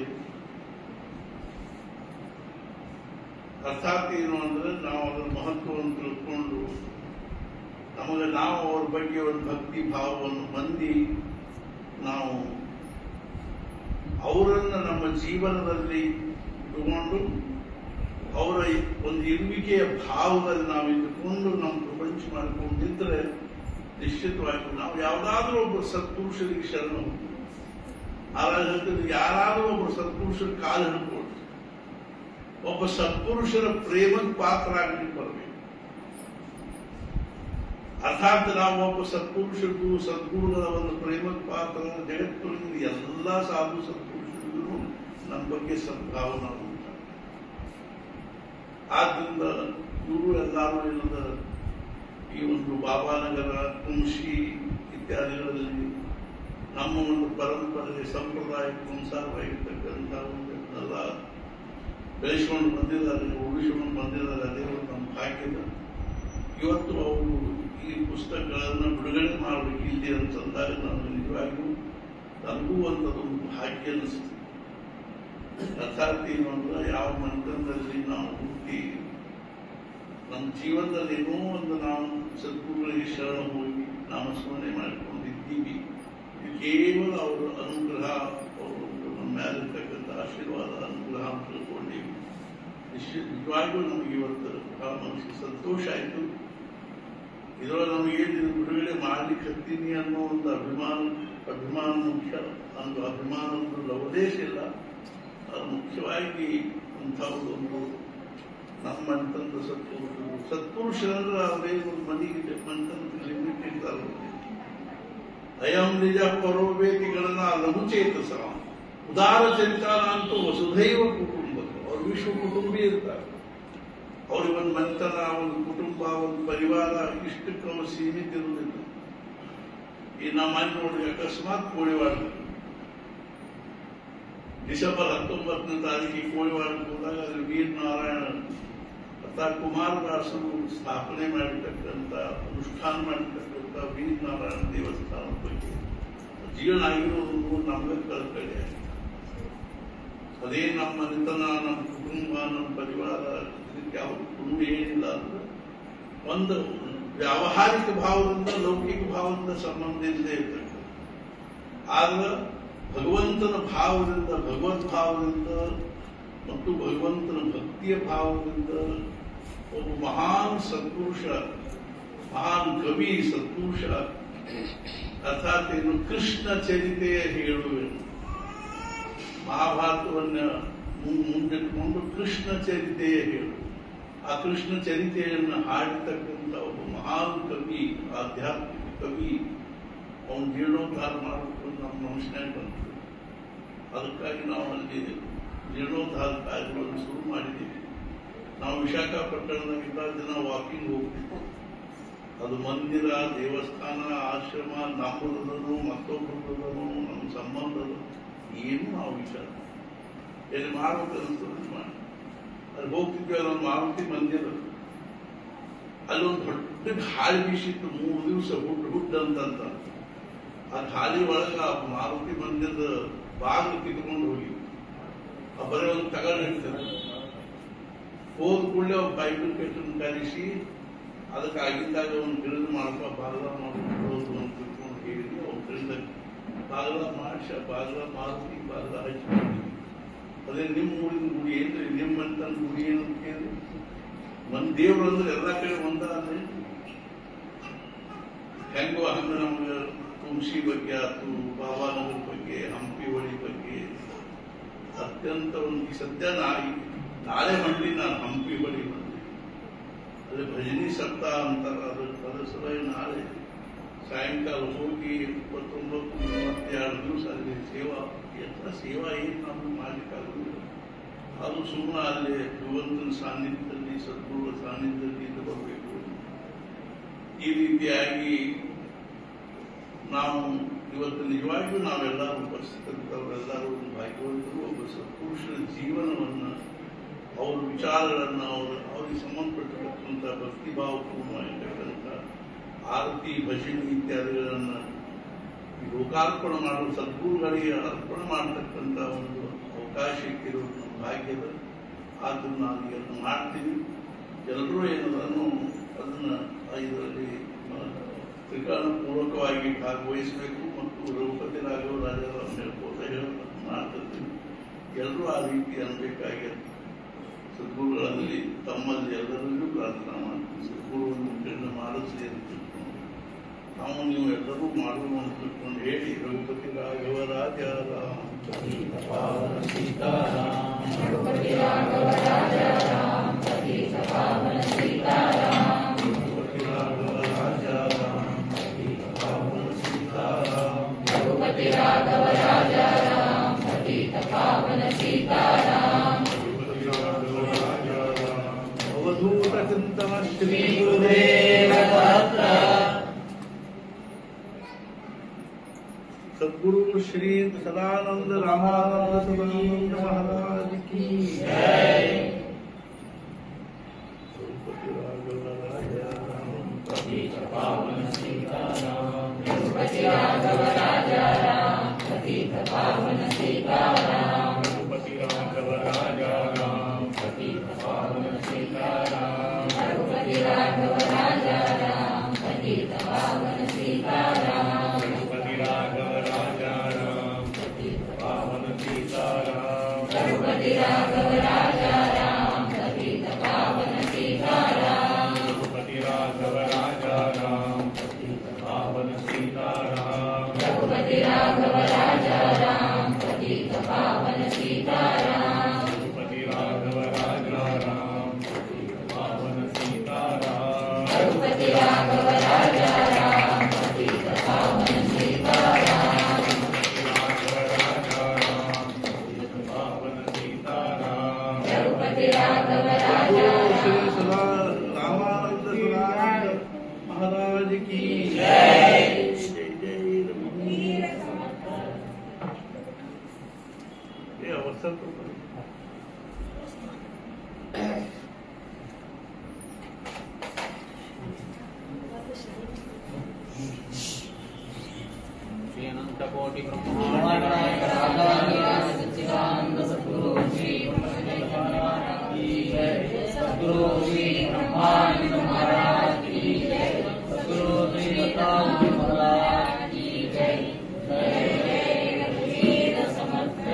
[SPEAKER 1] ಅರ್ಥಾತ್ ಏನು ಅಂದ್ರೆ ನಾವು ಅದರ ಮಹತ್ವವನ್ನು ತಿಳ್ಕೊಂಡು ನಮಗೆ ನಾವು ಅವ್ರ ಬಗ್ಗೆ ಒಂದು ಭಕ್ತಿ ಭಾವವನ್ನು ಮಂದಿ ನಾವು ಅವರನ್ನ ನಮ್ಮ ಜೀವನದಲ್ಲಿ ತಗೊಂಡು ಅವರ ಒಂದು ಇರುವಿಕೆಯ ಭಾವದಲ್ಲಿ ನಾವು ಇದ್ದುಕೊಂಡು ನಮ್ಮ ಪ್ರಪಂಚ ಮಾಡಿಕೊಂಡಿದ್ರೆ ನಿಶ್ಚಿತವಾಗಿ ನಾವು ಯಾವುದಾದ್ರೂ ಒಬ್ಬ ಸತ್ಪುರುಷರಿಗೆ ಶರಣ ಆದ್ರೆ ಯಾರಾದ್ರೂ ಒಬ್ಬ ಸತ್ಪುರುಷರ ಕಾಲು ಹಿಡ್ಕೊಂಡು ಒಬ್ಬ ಸತ್ಪುರುಷರ ಪ್ರೇಮದ ಪಾತ್ರ ಆಗ್ಲಿಕ್ಕೆ ಬರಬೇಕು ಅರ್ಥಾತ್ ನಾವು ಒಬ್ಬ ಸತ್ಪುರುಷರು ಸದ್ಗುರುಗಳ ಒಂದು ಪ್ರೇಮದ ಪಾತ್ರ ಜಗತ್ತಿನ ಎಲ್ಲ ಸಾಧು ಸತ್ಪುರುಷರಿಗೂ ನಮ್ಮ ಬಗ್ಗೆ ಸದ್ಭಾವನ ಉಂಟ ಆದ್ದರಿಂದ ಇವರು ಎಲ್ಲರೂ ಏನದ ಈ ಒಂದು ಬಾಬಾನಗರ ಕುಂಶಿ ಇತ್ಯಾದಿಗಳಲ್ಲಿ ನಮ್ಮ ಒಂದು ಪರಂಪರೆ ಸಂಪ್ರದಾಯಕ್ಕೆ ಅನುಸಾರವಾಗಿರ್ತಕ್ಕಂಥ ಒಂದೆಲ್ಲ ಬೆಳೆಸ್ಕೊಂಡು ಬಂದಿದ್ದಾರೆ ಉಳಿಸ್ಕೊಂಡು ಬಂದಿದ್ದಾರೆ ಅದೇ ಒಂದು ನಮ್ಮ ಭಾಗ್ಯದ ಇವತ್ತು ಅವರು ಈ ಪುಸ್ತಕಗಳನ್ನು ಬಿಡುಗಡೆ ಮಾಡಬೇಕು ಇಲ್ಲಿ ಅಂತಂದಾಗ ನಾನು ನಿಜವಾಗಿಯೂ ನನಗೂ ಅಂತದೊಂದು ಭಾಗ್ಯ ಅನಿಸ್ತು ಅರ್ಥಾತ್ ಏನು ಅಂದ್ರೆ ಯಾವ ಮಂತ್ರದಲ್ಲಿ ನಾವು ಹುಟ್ಟಿ ನಮ್ಮ ಜೀವನದಲ್ಲಿ ಏನೋ ಒಂದು ನಾವು ಸದ್ಗುರುಗಳಿಗೆ ಶರಣ ಹೋಗಿ ನಾಮಸ್ಮರಣೆ ಮಾಡಿಕೊಂಡಿದ್ದೀವಿ ಇದು ಕೇವಲ ಅವರ ಅನುಗ್ರಹ ಅವರು ನಮ್ಮ ಮೇಲಿರ್ತಕ್ಕಂಥ ಆಶೀರ್ವಾದ ಅನುಗ್ರಹ ಅಂತ ತಿಳ್ಕೊಂಡಿವಿ ನಿಶ್ಚಿತ ನಿಜವಾಗಿಯೂ ನಮಗೆ ಇವತ್ತು ಬಹಳ ಮನಸ್ಸಿಗೆ ಸಂತೋಷ ಆಯಿತು ಇದರೊಳಗೆ ನಮಗೆ ಏನು ಬಿಡುಗಡೆ ಮಾಡ್ಲಿಕ್ಕೆ ಹತ್ತೀನಿ ಅನ್ನೋ ಒಂದು ಅಭಿಮಾನ ಅಭಿಮಾನ ಮುಖ್ಯ ಒಂದು ಅಭಿಮಾನದ ಲವದೇಶ ಇಲ್ಲ ಅದು ಮುಖ್ಯವಾಗಿ ಅಂಥ ಒಂದು ನಮ್ಮ ಅಂತಂದ ಸತ್ಪುರುಷರು ಸತ್ಪುರುಷರಂದ್ರೆ ಅವರೇ ಒಂದು ಮನೆಗೆ ಮಂತಂದ ಲಿಮಿಟ್ ಇರ್ತಾರೆ ಅಯಂ ನಿಜ ಪರೋಬೇತಿಗಳನ್ನ ಲಘುಚೇತಸ ಉದಾರ ಚರಿತಾರ ಅಂತೂ ವಸುಧೈವ ಕುಟುಂಬ ಅವ್ರು ವಿಶ್ವ ಕುಟುಂಬಿ ಇರ್ತಾರೆ ಅವ್ರಿಗೆ ಒಂದು ಮಂತನ ಒಂದು ಕುಟುಂಬ ಒಂದು ಪರಿವಾರ ಇಷ್ಟಕ್ಕೆ ಅವ್ರು ಸೀಮಿತ ಇರುವುದಿಲ್ಲ ಈ ನಮ್ಮ ಮನೆ ನೋಡಿ ಅಕಸ್ಮಾತ್ ಕೋಳಿವಾಡ ಡಿಸೆಂಬರ್ ಹತ್ತೊಂಬತ್ತನೇ ತಾರೀಕಿಗೆ ಕೋಳಿವಾಡಕ್ಕೆ ಹೋದಾಗ ಅಲ್ಲಿ ವೀರ ನಾರಾಯಣ ಅಥವಾ ಕುಮಾರದಾಸರು ಸ್ಥಾಪನೆ ಮಾಡಿರ್ತಕ್ಕಂಥ ಅನುಷ್ಠಾನ ಮಾಡಿರ್ತಕ್ಕಂಥ ವೀರ ನಾರಾಯಣ ದೇವಸ್ಥಾನದ ಬಗ್ಗೆ ಜೀವನ ಆಗಿರೋದು ನಮಗೆ ಕಳ್ಕಡೆ ಅದೇ ನಮ್ಮ ಮನೆತನ ನಮ್ಮ ಕುಟುಂಬ ನಮ್ಮ ಪರಿವಾರ ಇದಕ್ಕೆ ಯಾವ ಕುಟುಂಬ ಏನಿಲ್ಲ ಅಂದ್ರೆ ಒಂದು ವ್ಯಾವಹಾರಿಕ ಭಾವದಿಂದ ಲೌಕಿಕ ಭಾವದಿಂದ ಸಂಬಂಧ ಇಲ್ಲದೆ ಇರ್ತಕ್ಕಂಥ ಆದ್ರೆ ಭಗವಂತನ ಭಾವದಿಂದ ಭಗವದ್ ಭಾವದಿಂದ ಮತ್ತು ಭಗವಂತನ ಭಕ್ತಿಯ ಭಾವದಿಂದ ಒಬ್ಬ ಮಹಾನ್ ಸತ್ಪುರುಷ ಮಹಾನ್ ಕವಿ ಸತ್ಪುರುಷ ಅರ್ಥಾತ್ ಏನು ಕೃಷ್ಣ ಚರಿತೆಯ ಹೇಳುವೆನು ಮಹಾಭಾರತವನ್ನ ಮು- ಮುಂದಿಟ್ಟುಕೊಂಡು ಕೃಷ್ಣ ಚರಿತೆಯ ಹೇಳು ಆ ಕೃಷ್ಣ ಚರಿತೆಯನ್ನು ಹಾಡಿರ್ತಕ್ಕಂಥ ಒಬ್ಬ ಮಹಾನ್ ಕವಿ ಆಧ್ಯಾತ್ಮಿಕ ಕವಿ ಅವನು ಜೀರ್ಣೋದ್ಧಾರ ಮಾಡಬೇಕು ನಮ್ಮ ಮನುಷ್ಯನಾಗ ಬಂತು ಅದಕ್ಕಾಗಿ ನಾವು ಅಲ್ಲಿ ಜೀರ್ಣೋದ್ಧಾರ ಕಾರ್ಯಗಳನ್ನು ಶುರು ಮಾಡಿದ್ದೀವಿ ನಾವು ವಿಶಾಖಪಟ್ಟಣದಾಗಿದ್ದ ದಿನ ವಾಕಿಂಗ್ ಹೋಗ್ತಿದ್ವಿ ಅದು ಮಂದಿರ ದೇವಸ್ಥಾನ ಆಶ್ರಮ ನಮ್ಮದನು ಮತ್ತೊಬ್ಬರದನು ನಮ್ಮ ಸಂಬಂಧದ ಏನು ನಾವು ವಿಚಾರ ಎಲ್ಲಿ ಮಾಡ್ಬೇಕನ್ನಿಸ್ತದೆ ಮಾಡಿ ಅಲ್ಲಿ ಹೋಗ್ತಿದ್ವಿ ಅಲ್ಲೊಂದು ಮಾರುತಿ ಮಂದಿರ ಅಲ್ಲೊಂದು ದೊಡ್ಡ ಗಾಳಿ ಬೀಸಿತ್ತು ಮೂರು ದಿವಸ ಹುಡ್ ಹುಡ್ ಅಂತಂತ ಆ ಗಾಳಿ ಒಳಗ ಆ ಮಾರುತಿ ಮಂದಿರದ ಬಾಗಿಲು ಕಿತ್ಕೊಂಡು ಹೋಗಿ ಆ ಬರೀ ಒಂದು ತಗೊಂಡು ಇರ್ತದೆ ಹೋದ ಕೂಡಲೇ ಅವ್ರು ಬೈಬಲ್ ಕಟ್ಟನ್ನು ಕಲಿಸಿ ಅದಕ್ಕೆ ಆಗಿದ್ದಾಗ ಒಂದು ಗಿಡದ ಮಾಡಪ್ಪ ಬಾಗಲ ಮಾಡ್ಕೊಂಡು ಅಂತ ತಿಳ್ಕೊಂಡು ಹೇಳಿ ಅವ್ರ ಕಡೆಯಿಂದ ಬಾಗಲ ಮಾಡಿಸಿ ಆ ಬಾಗಲ ಮಾರುತಿ ಬಾಗಲ ಹಚ್ಚಿಕೊಂಡಿದ್ವಿ ಅದೇ ನಿಮ್ಮ ಊರಿನ ಗುಡಿ ಏನ್ರಿ ನಿಮ್ಮ ಅಂತ ಗುಡಿ ಏನು ಅಂತ ಕೇಳಿ ಒಂದ್ ದೇವ್ರು ಅಂದ್ರೆ ಎಲ್ಲ ಕಡೆ ಒಂದಾದ್ರೆ ಹೆಂಗೋ ಹಂಗ ನಮ್ಗೆ ತುಳಸಿ ಬಗ್ಗೆ ಆತು ಬಾಬಾನಗರ ಬಗ್ಗೆ ಹಂಪಿ ಹೊಳಿ ಬಗ್ಗೆ ಅತ್ಯಂತ ಒಂದು ಸದ್ಯ ನಾಯಿ ನಾಳೆ ಮಾಡಿ ನಾನು ಹಂಪಿ ಹೊಳಿ ಬಂದೆ ಅದು ಭಜನಿ ಸಪ್ತಾಹ ಅಂತಾರ ಅದ್ರ ಅದ್ರ ಸಲುವಾಗಿ ನಾಳೆ ಸಾಯಂಕಾಲ ಹೋಗಿ ಇಪ್ಪತ್ತೊಂಬತ್ತು ಮೂವತ್ತೆರಡು ದಿವಸ ಅಲ್ಲಿ ಸೇವಾ ಎಲ್ಲ ಸೇವಾ ಏನು ನಮ್ಗೆ ಮಾಡ್ಲಿಕ್ಕಾಗುದಿಲ್ಲ ಅದು ಸುಮ್ಮನೆ ಅಲ್ಲಿ ಭಗವಂತನ ಸಾನ್ನಿಧ್ಯದಲ್ಲಿ ಸದ್ಗುರುಗಳ ಸಾನ್ನಿಧ್ಯದಲ್ಲಿ ಇದು ಬರಬೇಕು ಈ ರೀತಿಯಾಗಿ ನಾವು ಇವತ್ತು ನಿಜವಾಗಿಯೂ ನಾವೆಲ್ಲರೂ ಉಪಸ್ಥಿತರಿದ್ದವರೆಲ್ಲರೂ ಒಂದು ಭಾಗ್ಯವಂತರು ಒಬ್ಬ ಸತ್ಪುರುಷನ ಜೀವನವನ್ನು ಅವ್ರ ವಿಚಾರಗಳನ್ನು ಅವ್ರ ಅವ್ರಿಗೆ ಸಂಬಂಧಪಟ್ಟಿರ್ತಕ್ಕಂಥ ಭಕ್ತಿಭಾವಪೂರ್ಣವಾಗಿರ್ತಕ್ಕಂಥ ಆರತಿ ಭಜನೆ ಇತ್ಯಾದಿಗಳನ್ನು ಲೋಕಾರ್ಪಣೆ ಮಾಡುವ ಸದ್ಗುರುಗಳಿಗೆ ಅರ್ಪಣೆ ಮಾಡತಕ್ಕಂಥ ಒಂದು ಅವಕಾಶ ಇಟ್ಟಿರೋದು ನಮ್ಮ ಭಾಗ್ಯದ ಆದ್ರೂ ನಾನು ಇದನ್ನು ಮಾಡ್ತೀನಿ ಎಲ್ಲರೂ ಏನದನ್ನು ಅದನ್ನ ಇದರಲ್ಲಿ ತ್ರಿಕಾಣಪೂರ್ವಕವಾಗಿ ಭಾಗವಹಿಸಬೇಕು ಮತ್ತು ರಘುಪತಿ ರಾಘವ ರಾಜರನ್ನು ಹೇಳ್ಕೋತ ಹೇಳೋದನ್ನು ಮಾಡ್ತಿರ್ತೀನಿ ಎಲ್ಲರೂ ಆ ರೀತಿ ಅನ್ಬೇಕಾಗಿ ಸದ್ಗುರುಗಳಲ್ಲಿ ತಮ್ಮಲ್ಲಿ ಎಲ್ಲರಲ್ಲೂ ಪ್ರಾರ್ಥನಾ ಮಾಡ್ತೀನಿ ಸದ್ಗುರುವನ್ನು ಮುಖಂಡ ಮಾಡಿಸಿ ಅಂತ ತಿಳ್ಕೊಂಡು ನಾವು ನೀವು ಎಲ್ಲರೂ ಮಾಡುವ ಅಂತ ತಿಳ್ಕೊಂಡು ಹೇಳಿ ರಘುಪತಿ ರಾಘವ ರಾಜ ರಾಮ ರಘುಪತಿ ರಾಘವ ರಾಜ ರಾಮ ಪಾವನ ಸೀತಾರಾಮ ರಘುಪತಿ ರಾಘವ ರಾಜ ರಾಮ ಅವಧೂತ ಚಿಂತನ ಶ್ರೀ
[SPEAKER 2] ಗುರುದೇವ ದತ್ತ
[SPEAKER 1] ಶ್ರೀ ಸದಾನಂದ ರಾಮಾನಂದ ಸದಾನಂದ ಮಹಾರಾಜ ಕಿ ತಿರುಪತಿ ರಾಘವ ರಾಜ ರಾಮ.
[SPEAKER 2] रघुपति राघव राजा राम पतित पावन सीताराम रघुपति राघव राजा राम पतित पावन सीताराम रघुपति राघव राजा राम पतित पावन सीताराम रघुपति राघव राजा राम पतित पावन सीताराम राघव राजा राम पतित पावन सीताराम
[SPEAKER 1] बोलो श्री सदा रामानंद सदानंद महाराज की जय जय रमणीय। ये अवसर तो बड़ा।
[SPEAKER 3] ಶ್ರೀಅನಂತಕೋಟಿ ಬ್ರಹ್ಮಾಂಡನಾಯಕ ರಾಜಾಧಿರಾಜ ಸಚ್ಚಿದಾನಂದ ಸದ್ಗುರು ಶ್ರೀ ಸದ್ಗುರು ಶ್ರೀ ಬ್ರಹ್ಮಾನಂದ ಮಹಾರಾಜ್ ಕಿ ಜೈ ಸದ್ಗುರು ಶ್ರೀ ದತ್ತಾತ್ರೇಯ ಮಹಾರಾಜ್ ಕಿ ಜೈ ಜೈ ಜೈ ವೇದ ಸಮರ್ಥ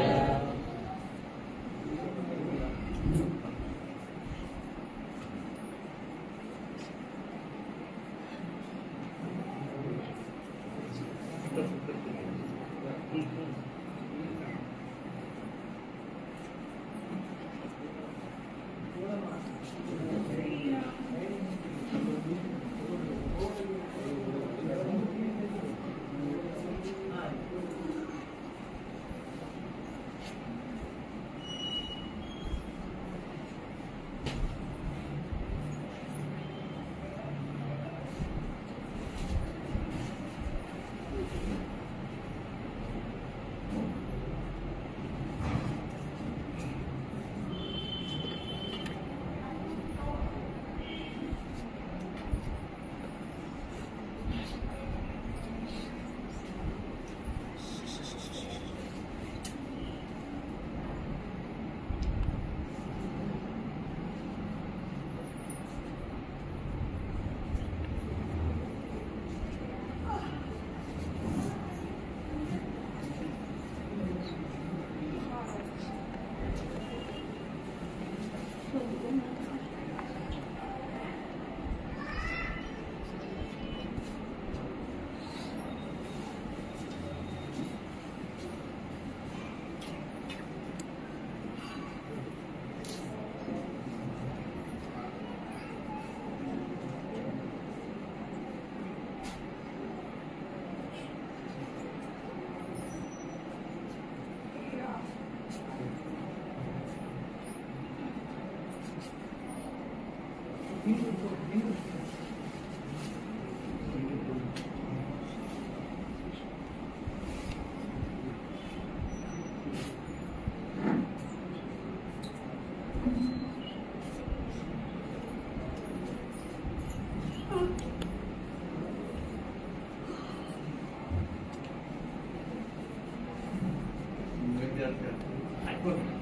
[SPEAKER 1] ವಿದ್ಯಾರ್ಥಿ